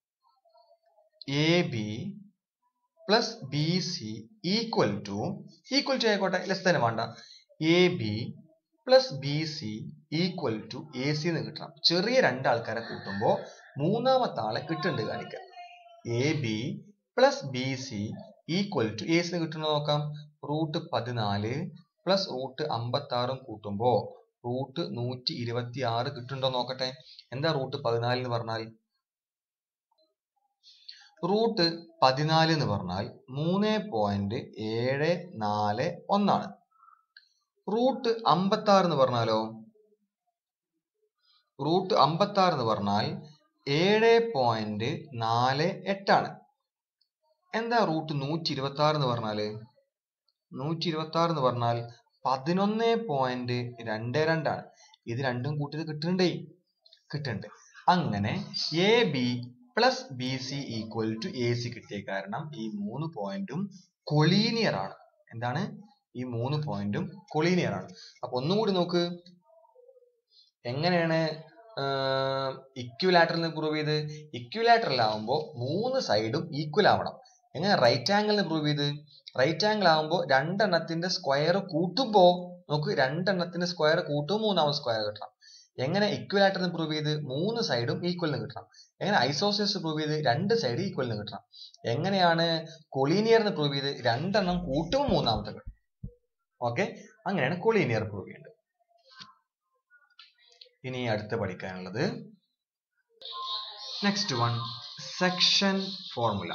A B plus B C equal to equal to ആയിക്കോട്ടെ ലെസ് തന്നെ വേണ്ട A B plus B C equal to A C എന്ന് കിട്ടണം ചെറിയ രണ്ടാൾക്കാരെ കൂട്ടുമ്പോൾ മൂന്നാമത്തെ ആളെ കിട്ടുന്നുണ്ട് കാണിക്കാം A B plus B C equal to A C കിട്ടുന്നത് നോക്കാം റൂട്ട് പതിനാല് പ്ലസ് റൂട്ട് അമ്പത്തി ആറും കൂട്ടുമ്പോൾ റൂട്ട് നൂറ്റി ഇരുപത്തി ആറ് കിട്ടുന്നുണ്ടോ നോക്കട്ടെ എന്താ റൂട്ട് പതിനാല് എന്ന് പറഞ്ഞാൽ റൂട്ട് പതിനാല് എന്ന് പറഞ്ഞാൽ മൂന്ന് പോയിന്റ് ഏഴ് നാല് ഒന്നാണ് റൂട്ട് അമ്പത്തി ആറ് എന്ന് പറഞ്ഞാലോ റൂട്ട് അമ്പത്തി ആറ് എന്ന് പറഞ്ഞാൽ ഏഴ് പോയിന്റ് നാല് എട്ടാണ് എന്താ റൂട്ട് നൂറ്റി ഇരുപത്തി ആറ് എന്ന് പറഞ്ഞാല് നൂറ്റി ഇരുപത്തി ആറ് എന്ന് പറഞ്ഞാൽ പതിനൊന്ന് പോയിന്റ് രണ്ട് രണ്ടാണ് ഇത് രണ്ടും കൂട്ടിയത് കിട്ടുന്നുണ്ടേ കിട്ടുന്നുണ്ട് അങ്ങനെ A B plus B C equal to A C കിട്ടിയ കാരണം ഈ മൂന്ന് പോയിന്റും കൊളീനിയർ ആണ് എന്താണ് ഈ മൂന്ന് പോയിന്റും കൊളീനിയർ ആണ് അപ്പൊ ഒന്നും കൂടി നോക്ക് എങ്ങനെയാണ് ഇക്വിലാറ്ററൽ പ്രൂവ് ചെയ്ത് ഇക്വിലാറ്ററൽ ആവുമ്പോൾ മൂന്ന് സൈഡും ഈക്വൽ ആവണം എങ്ങനെ റൈറ്റ് ആംഗിളിന് പ്രൂവ് ചെയ്ത് റൈറ്റ് ആംഗിൾ ആവുമ്പോൾ രണ്ടെണ്ണത്തിന്റെ സ്ക്വയർ കൂട്ടുമ്പോൾ നമുക്ക് രണ്ടെണ്ണത്തിന്റെ സ്ക്വയർ കൂട്ടുമ്പോൾ മൂന്നാമത് സ്ക്വയർ കിട്ടണം എങ്ങനെ ഇക്വലാറ്റർ പ്രൂവ് ചെയ്ത് മൂന്ന് സൈഡും ഈക്വലിന് കിട്ടണം എങ്ങനെ ഐസോസിയസ് പ്രൂവ് ചെയ്ത് രണ്ട് സൈഡ് ഈക്വലിന് കിട്ടണം എങ്ങനെയാണ് കൊളീനിയർ എന്ന് പ്രൂവ് ചെയ്ത് രണ്ടെണ്ണം കൂട്ടുമ്പോൾ മൂന്നാമത്തെ കിട്ടും ഓക്കെ അങ്ങനെയാണ് കൊളീനിയർ പ്രൂവ് ചെയ്യേണ്ടത് ഇനി അടുത്ത് പഠിക്കാനുള്ളത് നെക്സ്റ്റ് വൺ സെക്ഷൻ ഫോർമുല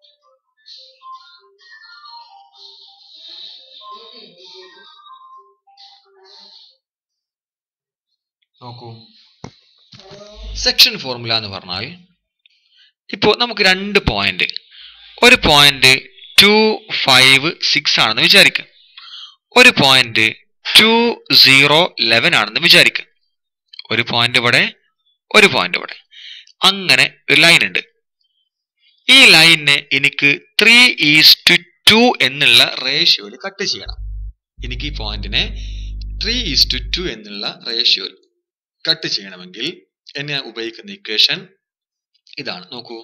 നോക്കൂ സെക്ഷൻ ഫോർമുല എന്ന് പറഞ്ഞാൽ ഇപ്പോൾ നമുക്ക് രണ്ട് പോയിന്റ് ഒരു പോയിന്റ് ടു ഫൈവ് സിക്സ് ആണെന്ന് വിചാരിക്കുക ഒരു പോയിന്റ് ടു സീറോ ലെവൻ ആണെന്ന് വിചാരിക്കുക ഒരു പോയിന്റ് ഇവിടെ ഒരു പോയിന്റ് ഇവിടെ അങ്ങനെ ഒരു ലൈൻ ഉണ്ട് ഈ ലൈനിനെ എനിക്ക് ത്രീ ഈസ് ടു ടു എന്നുള്ള റേഷ്യോയിൽ കട്ട് ചെയ്യണം എനിക്ക് ഈ പോയിന്റിനെ ത്രീ ഈസ് ടു ടു എന്നുള്ള റേഷ്യോയിൽ കട്ട് ചെയ്യണമെങ്കിൽ എന്നെ ഉപയോഗിക്കുന്ന ഇക്വേഷൻ ഇതാണ് നോക്കൂ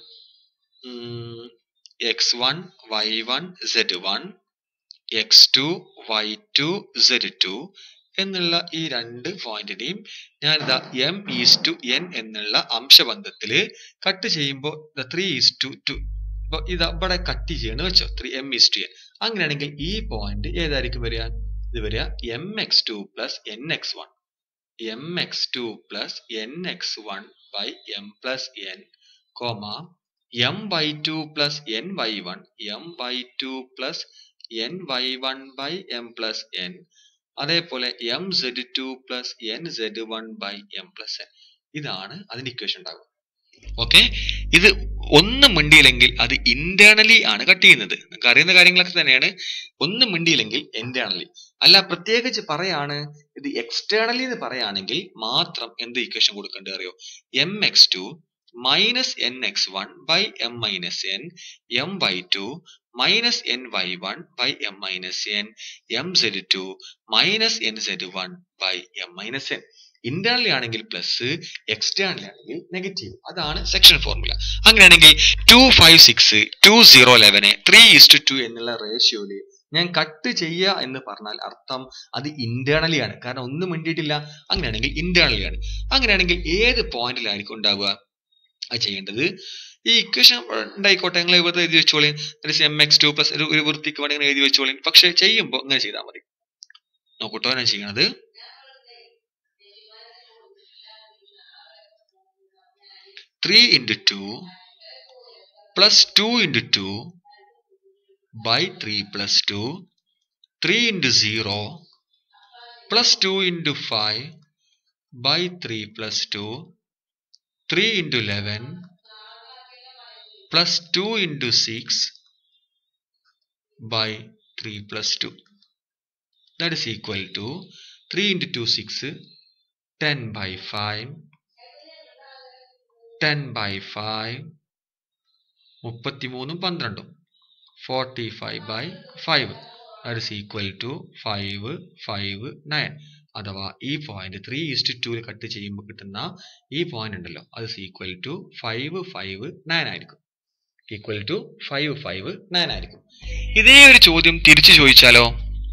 x one Y one Z one X two Y two Z two എന്നുള്ള ഈ രണ്ട് പോയിന്റിനെയും ഞാനിതാ എം ഈസ് ടു എൻ എന്നുള്ള അംശബന്ധത്തിൽ കട്ട് ചെയ്യുമ്പോൾ ത്രീ ഈസ് ടു ടു ഇപ്പൊ ഇത് ഇവിടെ കട്ട് ചെയ്യണം വെച്ചോ three m is to n അങ്ങനെയാണെങ്കിൽ ഈ പോയിന്റ് ഏതായിരിക്കും വരിക ഇത് വരിക m x two plus n x one m x two plus n x one by m plus n comma m y two plus n y one m y two plus n y one by m plus n അതേപോലെ m z to plus n z one by m plus n ഇതാണ് അതിന്റെ ഇക്വേഷൻ ഉണ്ടാകുക ഓക്കെ ഇത് ഒന്നും മിണ്ടിയില്ലെങ്കിൽ അത് ഇന്റേണലി ആണ് കട്ട് ചെയ്യുന്നത് നിങ്ങൾക്ക് അറിയുന്ന കാര്യങ്ങളൊക്കെ തന്നെയാണ് ഒന്നും മിണ്ടിയില്ലെങ്കിൽ ഇന്റേണലി അല്ല പ്രത്യേകിച്ച് പറയാണ് ഇത് എക്സ്റ്റേണലി എന്ന് പറയുകയാണെങ്കിൽ മാത്രം എന്ത് ഇക്വേഷൻ കൊടുക്കേണ്ടത് അറിയോ m x two minus n x one by m minus n m y two minus n y one by m minus n m z two minus n z one by m minus n internally ആണെങ്കിൽ പ്ലസ് എക്സ്റ്റേണലി ആണെങ്കിൽ നെഗറ്റീവ് അതാണ് സെക്ഷൻ ഫോർമുല അങ്ങനെയാണെങ്കിൽ two five six two zero eleven three is to two എന്നുള്ള റേഷ്യോയില് ഞാൻ കട്ട് ചെയ്യുക എന്ന് പറഞ്ഞാൽ അർത്ഥം അത് ഇന്റേണലി ആണ് കാരണം ഒന്നും വേണ്ടിയിട്ടില്ല അങ്ങനെയാണെങ്കിൽ ഇന്റേണലി ആണ് അങ്ങനെയാണെങ്കിൽ ഏത് പോയിന്റിലായിരിക്കും ഉണ്ടാവുക അത് ചെയ്യേണ്ടത് ഈ ഇക്വേഷൻ ഉണ്ടായിക്കോട്ടെ നിങ്ങൾ വെറുതെ എഴുതി വെച്ചോളി എം എക്സ് ടു പ്ലസ് ഒരു വൃത്തിക്ക് വേണ്ടി എഴുതി വെച്ചോളി പക്ഷെ ചെയ്യുമ്പോൾ ഇങ്ങനെ ചെയ്താൽ മതി നോക്കൂട്ടോ ഞാൻ ചെയ്യണത് three into two plus two into two by 3 plus 2 3 into 0 plus 2 into 5 by 3 plus 2 3 into 11 plus 2 into 6 by 3 plus 2 that is equal to 3 into 2 6 10 by 5 10 by 5 മുപ്പത്തിമൂന്നും പന്ത്രണ്ടും forty five by five that is equal to five five nine അഥവാ ഈ പോയിന്റ് ത്രീ ഈസ്റ്റ് ടൂവിൽ കട്ട് ചെയ്യുമ്പോൾ കിട്ടുന്ന ഈ പോയിന്റ് ഉണ്ടല്ലോ അത് equal to five five nine ആയിരിക്കും equal to five five nine ആയിരിക്കും ഇതേ ഒരു ചോദ്യം തിരിച്ചു ചോദിച്ചാലോ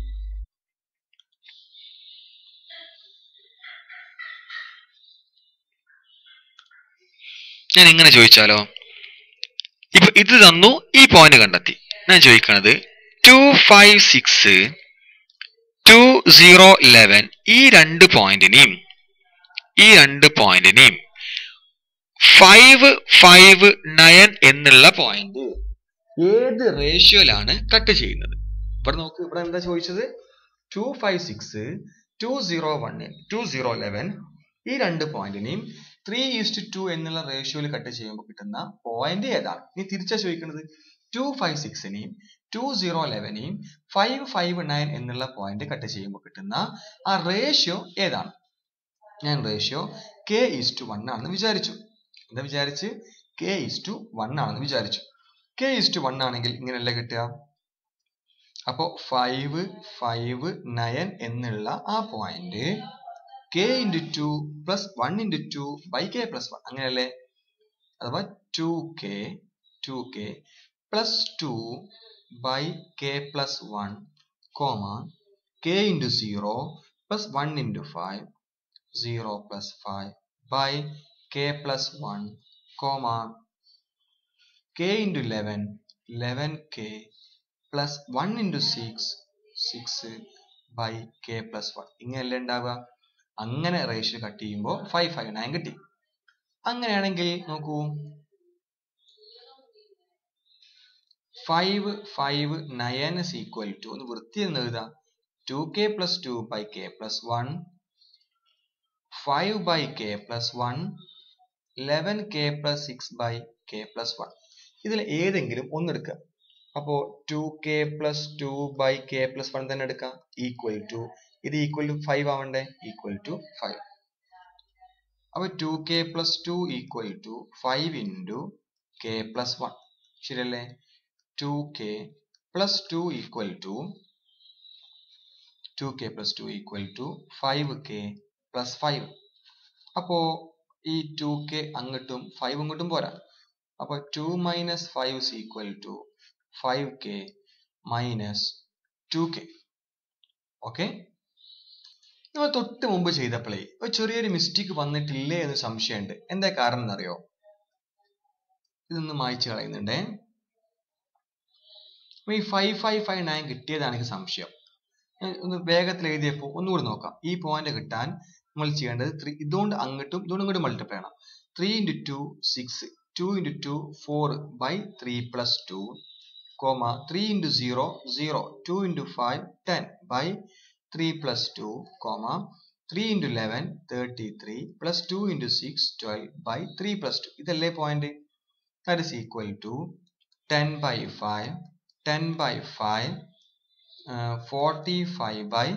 ഞാൻ ഇങ്ങനെ ചോദിച്ചാലോ ഇപ്പൊ ഇത് തന്നു ഈ പോയിന്റ് കണ്ടെത്തി ഞാൻ ചോദിക്കണത് two five six two zero eleven ഈ രണ്ട് പോയിന്റിനെയും ഈ രണ്ട് പോയിന്റിനെയും ഫൈവ് ഫൈവ് നയൻ എന്നുള്ള പോയിന്റ് ഏത് റേഷ്യോയിലാണ് കട്ട് ചെയ്യുന്നത് ഇവിടെ നോക്ക് ഇവിടെ എന്താ ചോദിച്ചത് two five six two zero one two zero eleven ഈ രണ്ട് പോയിന്റിനെയും ത്രീ ഈസ്റ്റ് ടു എന്നുള്ള റേഷ്യോയിൽ കട്ട് ചെയ്യുമ്പോൾ കിട്ടുന്ന പോയിന്റ് ഏതാണ് ഇനി തിരിച്ചാ ചോദിക്കുന്നത് ടു ഫൈവ് സിക്സിനെയും ടു സീറോ ലെവനെയും ഫൈവ് ഫൈവ് നയൻ എന്നുള്ള പോയിന്റ് കട്ട് ചെയ്യുമ്പോൾ കിട്ടുന്ന ആ റേഷ്യോ ഏതാണ് ഞാൻ ratio k is to one ആണെന്ന് വിചാരിച്ചു എന്താ വിചാരിച്ച് കെ ഈസ് ടു വൺ ആണെന്ന് വിചാരിച്ചു കെ ഈസ് ടു വൺ ആണെങ്കിൽ ഇങ്ങനെയല്ല കിട്ടുക അപ്പോ ഫൈവ് ഫൈവ് നയൻ എന്നുള്ള ആ point k into two plus one into two by k plus one അങ്ങനെയല്ലേ അഥവാ two k two k plus two by k plus one comma k into zero plus one into five zero plus five by k plus one comma k into eleven eleven k plus one into six six by k plus one ഇങ്ങനെയല്ലേ ഉണ്ടാവുക അങ്ങനെ റേഷ്യോ കട്ട് ചെയ്യുമ്പോൾ ഫൈവ് ഫൈവ് നയൻ കിട്ടി അങ്ങനെയാണെങ്കിൽ നോക്കൂ five five nine is equal to ഒന്ന് വൃത്തി എന്ന് എഴുതാം two k plus two by k plus one five by k plus one eleven k plus six by k plus one ഇതിൽ ഏതെങ്കിലും ഒന്നെടുക്കുക അപ്പോ two k plus two by k plus one തന്നെ എടുക്കാം ഈക്വൽ ടു ഇത് ഈക്വൽ ടു ഫൈവ് ആവണ്ടേ ഈക്വൽ ടു ഫൈവ് അപ്പൊ two k plus two equal to five into k plus one ശരിയല്ലേ two k plus two equal to two k plus two equal to five k plus five അപ്പോ ഈ ടു കെ അങ്ങോട്ടും ഫൈവ് ഇങ്ങോട്ടും പോരാ അപ്പൊ two minus five equal to five k minus two k okay നമ്മൾ തൊട്ട് മുമ്പ് ചെയ്തപ്പോഴേ ഒരു ചെറിയൊരു മിസ്റ്റേക്ക് വന്നിട്ടില്ലേ എന്ന് സംശയമുണ്ട് എന്താ കാരണം എന്നറിയോ ഇതൊന്ന് മായ്ച്ചു കളയുന്നുണ്ടേ അപ്പൊ ഈ ഫൈവ് ഫൈവ് ഫൈവ് നയൻ കിട്ടിയതാണ് എനിക്ക് സംശയം ഞാൻ ഒന്ന് വേഗത്തിൽ എഴുതിയപ്പോൾ ഒന്നുകൂടി നോക്കാം ഈ പോയിന്റ് കിട്ടാൻ നമ്മൾ ചെയ്യേണ്ടത് ത്രീ ഇതുകൊണ്ട് അങ്ങോട്ടും ഇതുകൊണ്ട് ഇങ്ങോട്ടും മൾട്ടിപ്ലൈ ചെയ്യണം three into two six two into two four by three plus two comma three into zero zero two into five ten by three plus two comma three into eleven thirty three plus two into six twelve by three plus two ഇതല്ലേ point that is equal to ten by five ten by five forty five by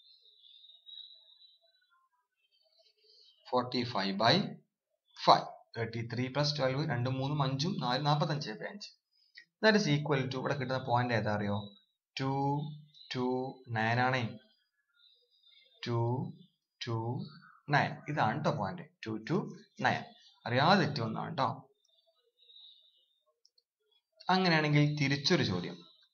forty five by five thirty three plus twelve രണ്ടും മൂന്നും അഞ്ചും നാല് നാൽപ്പത്തഞ്ച് ബൈ അഞ്ച് ദാറ്റ് ഇസ് ഈക്വൽ ടു ഇവിടെ കിട്ടുന്ന പോയിന്റ് ഏതാ അറിയോ ടു ടു നയൻ ആണേ ടു ടു നയൻ ഇതാണ് കേട്ടോ പോയിന്റ് ടു ടു നയൻ അറിയാതെ തെറ്റി ഒന്നാണ് കേട്ടോ അങ്ങനെയാണെങ്കിൽ തിരിച്ചൊരു ചോദ്യം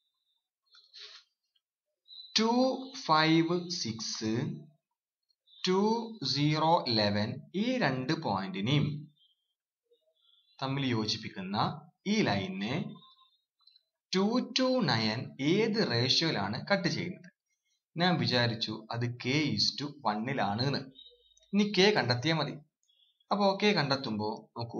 two five six two zero eleven ഈ രണ്ട് പോയിന്റിനെയും തമ്മിൽ യോജിപ്പിക്കുന്ന ഈ ലൈനിനെ ടു ടു നയൻ ഏത് റേഷ്യോയിലാണ് കട്ട് ചെയ്യുന്നത് ഞാൻ വിചാരിച്ചു അത് കെ ഈസ് ടു വണ്ണിലാണ് എന്ന് ഇനി കെ കണ്ടെത്തിയാൽ മതി അപ്പോ കെ കണ്ടെത്തുമ്പോ നോക്കൂ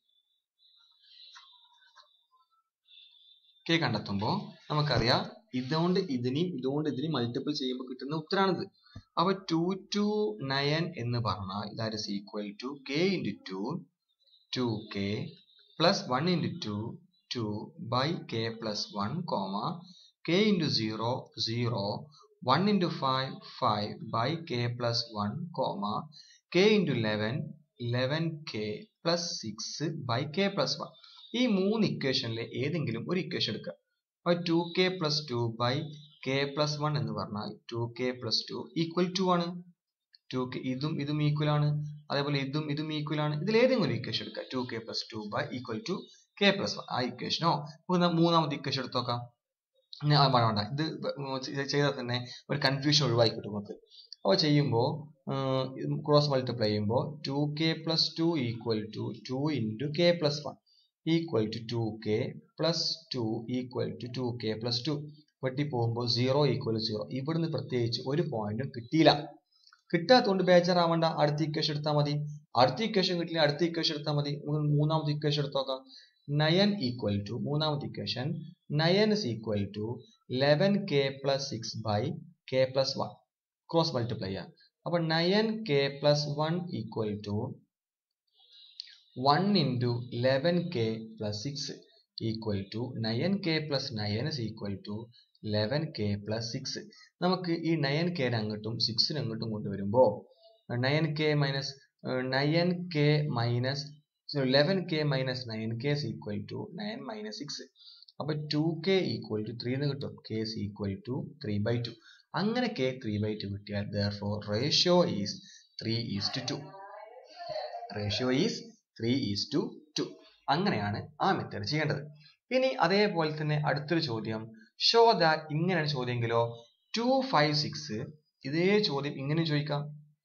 കെ കണ്ടെത്തുമ്പോ നമുക്കറിയാം ഇതുകൊണ്ട് ഇതിനെയും ഇതുകൊണ്ട് ഇതിനെയും മൾട്ടിപ്പിൾ ചെയ്യുമ്പോൾ കിട്ടുന്ന ഉത്തരാണിത് അപ്പൊ ടു ടു നയൻ എന്ന് പറഞ്ഞാൽ that is equal to k into two two k plus one into two two by k plus one comma k into zero zero one into five five by k plus one comma k into eleven eleven k plus six by k plus one ഈ മൂന്ന് ഇക്വേഷനിലെ ഏതെങ്കിലും ഒരു ഇക്വേഷൻ എടുക്കുക അപ്പൊ two k plus two by k plus one എന്ന് പറഞ്ഞാൽ two k plus two equal to ആണ് ടു കെ ഇതും ഇതും ഈക്വൽ ആണ് അതേപോലെ ഇതും ഇതും ഈക്വൽ ആണ് ഇതിൽ ഏതെങ്കിലും ഒരു ഇക്വേഷൻ എടുക്കുക two k plus two by equal to k plus one ആ ഇക്വേഷനോ മൂന്നാമത്തെ ഇക്വേഷൻ എടുത്ത് നോക്കാം ഇനി ആ വേണ്ട വേണ്ട ഇത് ചെ- ചെയ്താൽ തന്നെ ഒരു കൺഫ്യൂഷൻ ഒഴിവാക്കി കിട്ടും നമുക്ക് അപ്പോൾ ചെയ്യുമ്പോൾ ക്രോസ് മൾട്ടിപ്ലൈ ചെയ്യുമ്പോൾ two k plus two equal to two into k plus one equal to two k plus two equal to two k plus two വെട്ടി പോകുമ്പോൾ സീറോ ഈക്വൽ സീറോ ഇവിടുന്ന് പ്രത്യേകിച്ച് ഒരു പോയിന്റും കിട്ടിയില്ല കിട്ടാത്തതുകൊണ്ട് ബേജാറാവണ്ട അടുത്ത ഇക്വേഷൻ എടുത്താൽ മതി അടുത്ത ഇക്വേഷൻ കിട്ടില്ല അടുത്ത ഇക്വേഷൻ എടുത്താൽ മതി നമുക്ക് മൂന്നാമത്തെ ഇക്വേഷൻ എടുത്ത് നോക്കാം നയൻ ഈക്വൽ ടു മൂന്നാമത്തെ equation nine is equal to eleven k plus six by k plus one cross multiply ചെയ്യാം അപ്പൊ nine k plus one equal to one into eleven k plus six equal to nine k plus nine is equal to eleven k plus six നമുക്ക് ഈ നയൻ കെനെ അങ്ങോട്ടും സിക്സിന് അങ്ങോട്ടും കൊണ്ടുവരുമ്പോൾ nine k minus nine k minus eleven k minus nine k is equal to nine minus six അപ്പൊ two k equal to three എന്ന് കിട്ടും k is equal to three by two അങ്ങനെ കെ ത്രീ ബൈ ടു കിട്ടിയാൽ therefore ratio is three is to two ratio is three is to two അങ്ങനെയാണ് ആ മെത്തേഡ് ചെയ്യേണ്ടത് ഇനി അതേപോലെ തന്നെ അടുത്തൊരു ചോദ്യം ഷോ ദാറ്റ് ഇങ്ങനെയാണ് ചോദ്യമെങ്കിലോ ടു ഫൈവ് സിക്സ് ഇതേ ചോദ്യം ഇങ്ങനെ ചോദിക്കാം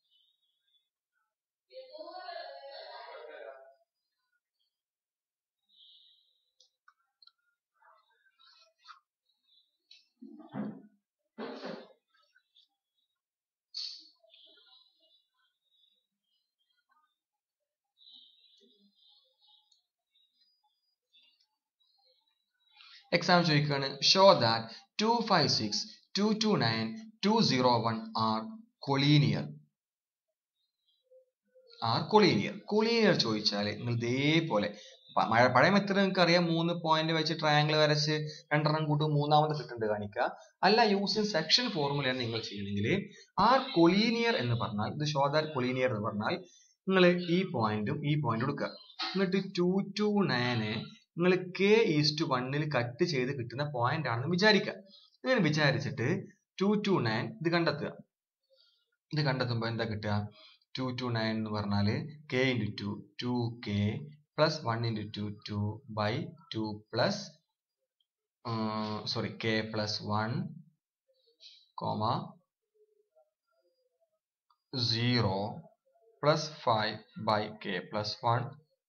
എക്സാം ചോദിക്കുകയാണ് show that two five six two two nine two zero one are collinear are collinear collinear ചോദിച്ചാൽ നിങ്ങൾ ഇതേപോലെ പ- മഴ- പഴയ മെത്തേഡ് നിങ്ങൾക്ക് അറിയാം മൂന്ന് പോയിന്റ് വെച്ച് ട്രയാങ്കിൾ വരച്ച് രണ്ടെണ്ണം കൂട്ടും മൂന്നാമത് കിട്ടുന്നുണ്ട് കാണിക്കുക അല്ല യൂസിങ് സെക്ഷൻ ഫോർമുലയാണ് നിങ്ങൾ ചെയ്യണമെങ്കിൽ ആർ കൊളീനിയർ എന്ന് പറഞ്ഞാൽ ഇത് ഷോ ദാറ്റ് കൊളീനിയർ എന്ന് പറഞ്ഞാൽ നിങ്ങൾ ഈ പോയിന്റും ഈ പോയിന്റും എടുക്കുക എന്നിട്ട് ടു ടു നയന് നിങ്ങൾ കെ ഈസ്റ്റ് വണ്ണിൽ കട്ട് ചെയ്ത് കിട്ടുന്ന പോയിന്റ് ആണെന്ന് വിചാരിക്കുക ഇങ്ങനെ വിചാരിച്ചിട്ട് ടു ടു നയൻ ഇത് കണ്ടെത്തുക ഇത് കണ്ടെത്തുമ്പോൾ എന്താ കിട്ടുക ടു ടു നയൻ എന്ന് പറഞ്ഞാൽ k into two two k plus one into two two by two plus sorry k plus one comma zero plus five by k plus one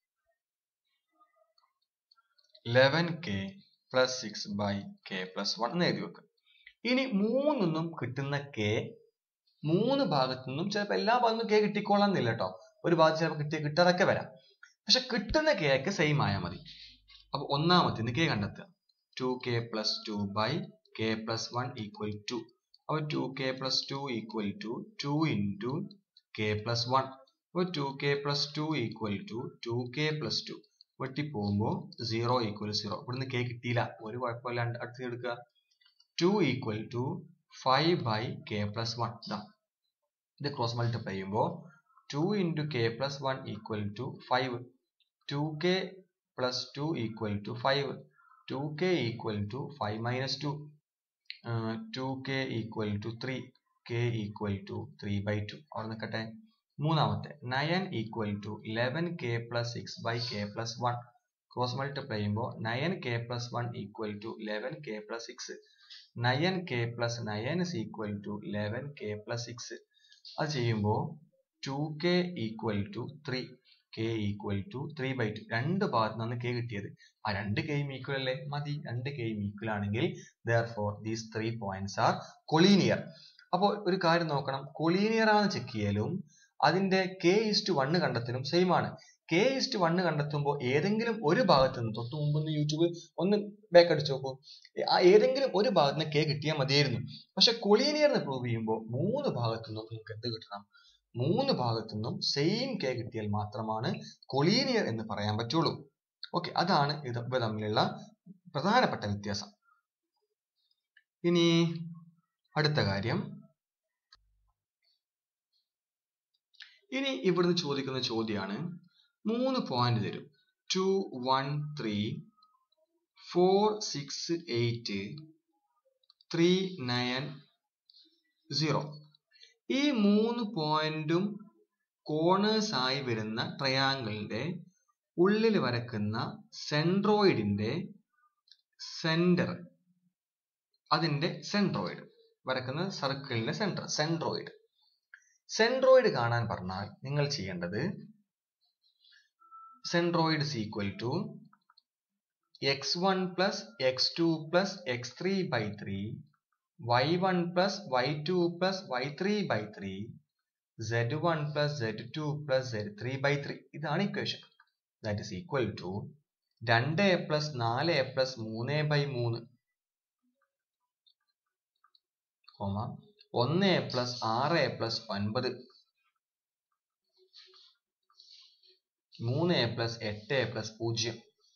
eleven k plus six by k plus one എന്ന് എഴുതി വെക്കുക ഇനി മൂന്നിന്നും കിട്ടുന്ന കെ മൂന്ന് ഭാഗത്തു നിന്നും ചിലപ്പോൾ എല്ലാ ഭാഗത്തു നിന്നും കെ കിട്ടിക്കോളാം എന്നില്ല കേട്ടോ ഒരു ഭാഗത്ത് ചിലപ്പോൾ കിട്ടിയ കിട്ടാതൊക്കെ വരാം പക്ഷെ കിട്ടുന്ന കെയൊക്കെ സെയിം ആയാൽ മതി അപ്പൊ ഒന്നാമത്തെ കെ കണ്ടെത്തുക two k plus two by k plus one equal two അപ്പൊ two k plus two equal to two into k plus one അപ്പൊ two k plus two equal to two k plus two വെട്ടി പോകുമ്പോൾ സീറോ ഈക്വൽ സീറോ ഇവിടുന്ന് കെ കിട്ടിയില്ല ഒരു കുഴപ്പമില്ല അടുത്ത് എടുക്കുക two equal to five by k plus one ഇതാ ഇത് ക്രോസ് മൾട്ടിപ്ലൈ ചെയ്യുമ്പോൾ two into k plus one equal to five two k plus two equal to five two k equal to five minus two two k equal to three k equal to three by two അവിടെ നിൽക്കട്ടെ മൂന്നാമത്തെ nine equal to eleven k plus six by k plus one cross multiply ചെയ്യുമ്പോൾ nine k plus one equal to eleven k plus six nine k plus nine is equal to eleven k plus six അത് ചെയ്യുമ്പോൾ two k equal to three k equal to three by two രണ്ട് ഭാഗത്തു നിന്നാണ് കെ കിട്ടിയത് ആ രണ്ട് കെയും ഈക്വൽ അല്ലേ മതി രണ്ട് കെയും ഈക്വൽ ആണെങ്കിൽ therefore these three points are collinear അപ്പോൾ ഒരു കാര്യം നോക്കണം കൊളീനിയർ ആണ് ചെക്ക് ചെയ്യലും അതിന്റെ കെ ഇസ്റ്റ് വണ്ണ് കണ്ടെത്തലും സെയിം ആണ് കെ ഇസ്റ്റ് വണ്ണ് കണ്ടെത്തുമ്പോൾ ഏതെങ്കിലും ഒരു ഭാഗത്ത് നിന്ന് തൊട്ട് മുമ്പ് ഒന്ന് യൂട്യൂബ് ഒന്ന് ബാക്ക് അടിച്ചു നോക്കൂ ആ ഏതെങ്കിലും ഒരു ഭാഗത്ത് നിന്ന് കെ കിട്ടിയാൽ മതിയായിരുന്നു പക്ഷെ കൊളീനിയർ എന്ന് പ്രൂവ് ചെയ്യുമ്പോൾ മൂന്ന് ഭാഗത്തു നിന്നും നിങ്ങൾക്ക് എന്ത് കിട്ടണം മൂന്ന് ഭാഗത്തു നിന്നും സെയിം കെ കിട്ടിയാൽ മാത്രമാണ് കൊളീനിയർ എന്ന് പറയാൻ പറ്റുള്ളൂ ഓക്കെ അതാണ് ഇത് ഇവ തമ്മിലുള്ള പ്രധാനപ്പെട്ട വ്യത്യാസം ഇനി അടുത്ത കാര്യം ഇനി ഇവിടുന്ന് ചോദിക്കുന്ന ചോദ്യമാണ് മൂന്ന് പോയിന്റ് തരും two one three four six eight three nine zero ഈ മൂന്ന് പോയിന്റും കോണേഴ്സ് ആയി വരുന്ന ട്രയാങ്കിളിന്റെ ഉള്ളിൽ വരക്കുന്ന സെൻട്രോയിഡിന്റെ സെന്റർ അതിന്റെ സെൻട്രോയിഡ് വരക്കുന്ന സർക്കിളിന്റെ സെന്റർ സെൻട്രോയിഡ് സെൻട്രോയിഡ് കാണാൻ പറഞ്ഞാൽ നിങ്ങൾ ചെയ്യേണ്ടത് centroid is equal to x1 plus x2 plus x3 by 3 y1 plus y2 plus y3 by 3 z1 plus z2 plus z3 by 3 ഇതാണ് equation that is equal to രണ്ട് എ പ്ലസ് നാല് എ പ്ലസ് മൂന്ന് ബൈ മൂന്ന് കോമ ഒന്ന് എ പ്ലസ് ആറ് എ പ്ലസ് ഒൻപത് മൂന്ന് എ പ്ലസ് എട്ട് എ പ്ലസ് പൂജ്യം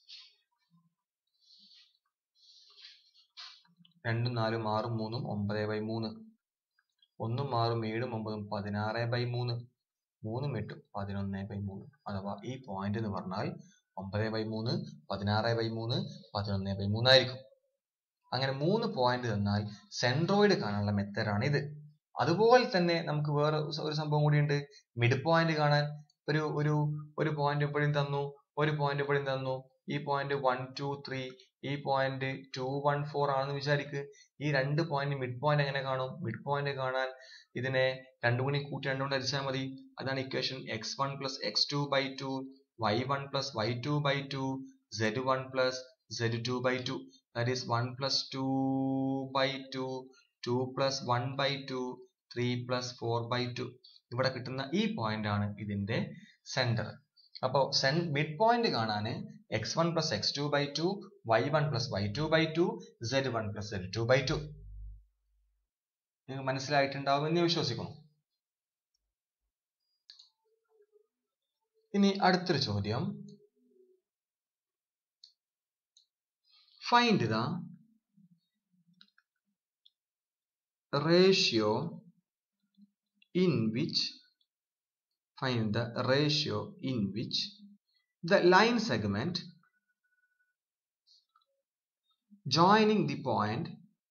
രണ്ടും നാലും ആറും മൂന്നും ഒമ്പത് ബൈ മൂന്ന് ഒന്നും ആറും ഏഴും ഒമ്പതും പതിനാറ് ബൈ മൂന്ന് മൂന്നും എട്ടും പതിനൊന്ന് ബൈ മൂന്ന് അഥവാ ഈ പോയിന്റ് എന്ന് പറഞ്ഞാൽ ഒമ്പത് ബൈ മൂന്ന് പതിനാറ് ബൈ മൂന്ന് പതിനൊന്ന് ബൈ മൂന്നായിരിക്കും അങ്ങനെ മൂന്ന് പോയിന്റ് തന്നാൽ സെൻട്രോയിഡ് കാണാനുള്ള മെത്തേഡാണ് ഇത് അതുപോലെ തന്നെ നമുക്ക് വേറെ ഒരു സംഭവം കൂടിയുണ്ട് മിഡ് പോയിന്റ് കാണാൻ ഒരു ഒരു ഒരു പോയിന്റ് എപ്പോഴും തന്നു ഒരു പോയിന്റ് എപ്പോഴും തന്നു ഈ പോയിന്റ് വൺ ടു ത്രീ ഈ പോയിന്റ് ടു വൺ ഫോർ ആണെന്ന് വിചാരിക്ക് ഈ രണ്ട് പോയിന്റ് മിഡ് പോയിന്റ് എങ്ങനെ കാണും മിഡ് പോയിന്റ് കാണാൻ ഇതിനെ രണ്ടും കൂടി കൂട്ടി രണ്ടും കൊണ്ട് ഹരിച്ചാൽ മതി അതാണ് equation x one plus x two by two y one plus Y two by two z one plus Z two by two that is one plus two by two two plus one by two three plus four by two ഇവിടെ കിട്ടുന്ന ഈ പോയിന്റ് ആണ് ഇതിന്റെ സെന്റർ അപ്പോൾ സെൻ മിഡ് പോയിന്റ് കാണാൻ x one plus x two by two y one plus Y two by two z one plus Z two by two നിങ്ങൾക്ക് മനസ്സിലായിട്ടുണ്ടാവും എന്ന് വിശ്വസിക്കുന്നു ഇനി അടുത്തൊരു ചോദ്യം find the ratio in which find the ratio in which the line segment joining the point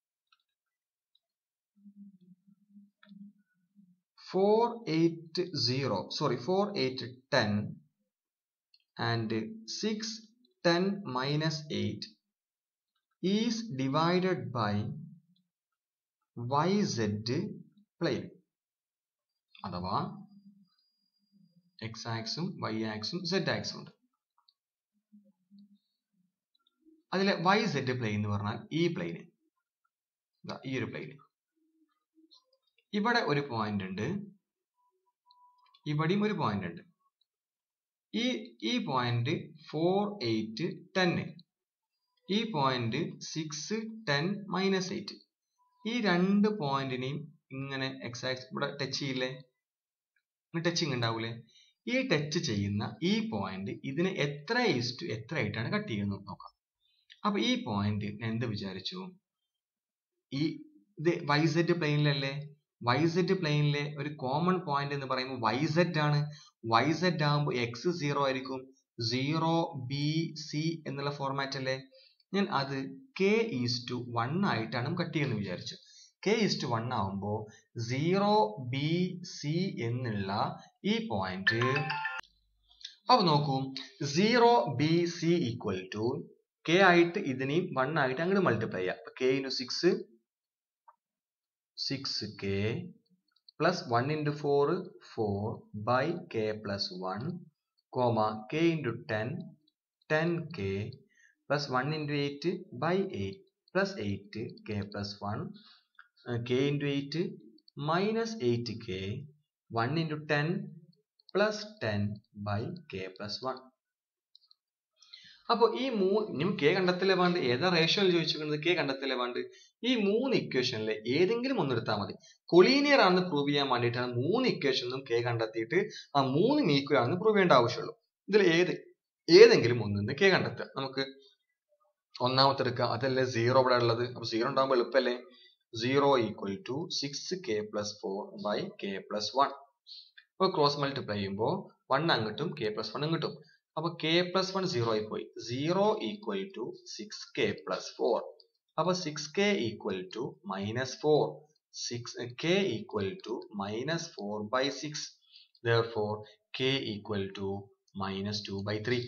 480 sorry 4810 and 610 minus 8 is divided by yz plane അഥവാ എക്സ് ആക്സും വൈ ആക്സും സെഡ് ആക്സും ഉണ്ട് അതിലെ വൈ സെഡ് പ്ലെയിൻ എന്ന് പറഞ്ഞാൽ ഈ പ്ലെയിന് ഈ ഒരു പ്ലെയിന് ഇവിടെ ഒരു പോയിന്റ് ഉണ്ട് ഇവിടെയും ഒരു പോയിന്റ് ഉണ്ട് ഈ ഈ പോയിന്റ് ഫോർ എയ്റ്റ് ടെന്ന് ഈ point six ten minus eight ഈ രണ്ട് പോയിന്റിനെയും ഇങ്ങനെ എക്സ് ആക്സ് ഇവിടെ ടച്ച് ചെയ്യില്ലേ ടച്ചിങ് ഉണ്ടാവൂലേ ഈ ടച്ച് ചെയ്യുന്ന ഈ പോയിന്റ് ഇതിനെ എത്ര ഈസ്റ്റു എത്ര ആയിട്ടാണ് കട്ട് ചെയ്യുന്നത് നോക്കാം അപ്പൊ ഈ പോയിന്റ് എന്ത് വിചാരിച്ചു ഈ ഇത് വൈ സെഡ് പ്ലെയിനിലല്ലേ വൈ സെഡ് പ്ലെയിനിലെ ഒരു കോമൺ പോയിന്റ് എന്ന് പറയുമ്പോൾ വൈ സെഡ് ആണ് വൈ സെഡ് ആകുമ്പോൾ എക്സ് സീറോ ആയിരിക്കും സീറോ ബി സി എന്നുള്ള ഫോർമാറ്റ് അല്ലേ ഞാൻ അത് കെ ഈസ് ടു വൺ ആയിട്ടാണ് കട്ട് ചെയ്യുന്നത് വിചാരിച്ചു കെ ഈസ് ടു വൺ ആവുമ്പോൾ സീറോ ബി സി എന്നുള്ള ഈ പോയിന്റ് അപ്പൊ നോക്കൂ zero B C equal to k ആയിട്ട് ഇതിനെയും വൺ ആയിട്ട് അങ്ങോട്ട് മൾട്ടിപ്ലൈ ചെയ്യാം അപ്പൊ k into six six k plus one into four four by k plus one comma k into ten ten k plus one into eight by eight plus eight k plus one k into 8 minus 8k 1 into 10 plus 10 by k plus 1 അപ്പോൾ ഈ മൂ ഇനിയും കെ കണ്ടെത്തലേ വേണ്ട ഏതാ റേഷ്യോ ചോദിച്ചിരിക്കുന്നത് കെ കണ്ടെത്തലേ വേണ്ട ഈ മൂന്ന് ഇക്വേഷനിലെ ഏതെങ്കിലും ഒന്ന് എടുത്താൽ മതി കൊളീനിയർ ആണെന്ന് പ്രൂവ് ചെയ്യാൻ വേണ്ടിയിട്ടാണ് മൂന്ന് ഇക്വേഷനും കെ കണ്ടെത്തിയിട്ട് ആ മൂന്ന് ഈക്വൽ ആണെന്ന് പ്രൂവ് ചെയ്യേണ്ട ആവശ്യമുള്ളൂ ഇതിൽ ഏത് ഏതെങ്കിലും ഒന്നിന്ന് കെ കണ്ടെത്തുക നമുക്ക് ഒന്നാമത്തെ എടുക്കുക അതല്ലേ സീറോ ഇവിടെ ഉള്ളത് അപ്പൊ സീറോ ഉണ്ടാകുമ്പോൾ എളുപ്പമല്ലേ zero equal to six k plus four by k plus one അപ്പോൾ ക്രോസ് മൾട്ടിപ്ലൈ ചെയ്യുമ്പോൾ വൺ അങ്ങോട്ടും കെ പ്ലസ് വൺ കിട്ടും അപ്പൊ കെ പ്ലസ് വൺ സീറോ ആയി പോയി zero equal to six k plus four അപ്പൊ six k equal to minus four six k equal to minus four by six therefore k equal to minus 2 by 3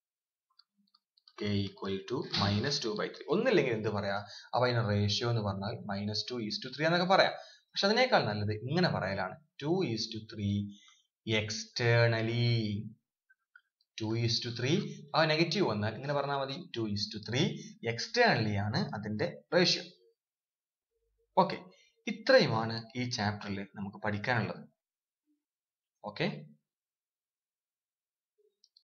k equal to minus 2 by 3 ഒന്നില്ലെങ്കിൽ എന്ത് പറയാ അപ്പൊ അതിന് റേഷ്യോ എന്ന് പറഞ്ഞാൽ minus two is to three എന്നൊക്കെ പറയാം പക്ഷെ അതിനേക്കാൾ നല്ലത് ഇങ്ങനെ പറയലാണ് two is to three externally two is to three ആ നെഗറ്റീവ് വന്നാൽ ഇങ്ങനെ പറഞ്ഞാൽ മതി two is to three externally ആണ് അതിന്റെ റേഷ്യോ ഓക്കെ ഇത്രയുമാണ് ഈ ചാപ്റ്ററിൽ നമുക്ക് പഠിക്കാനുള്ളത് ഓക്കെ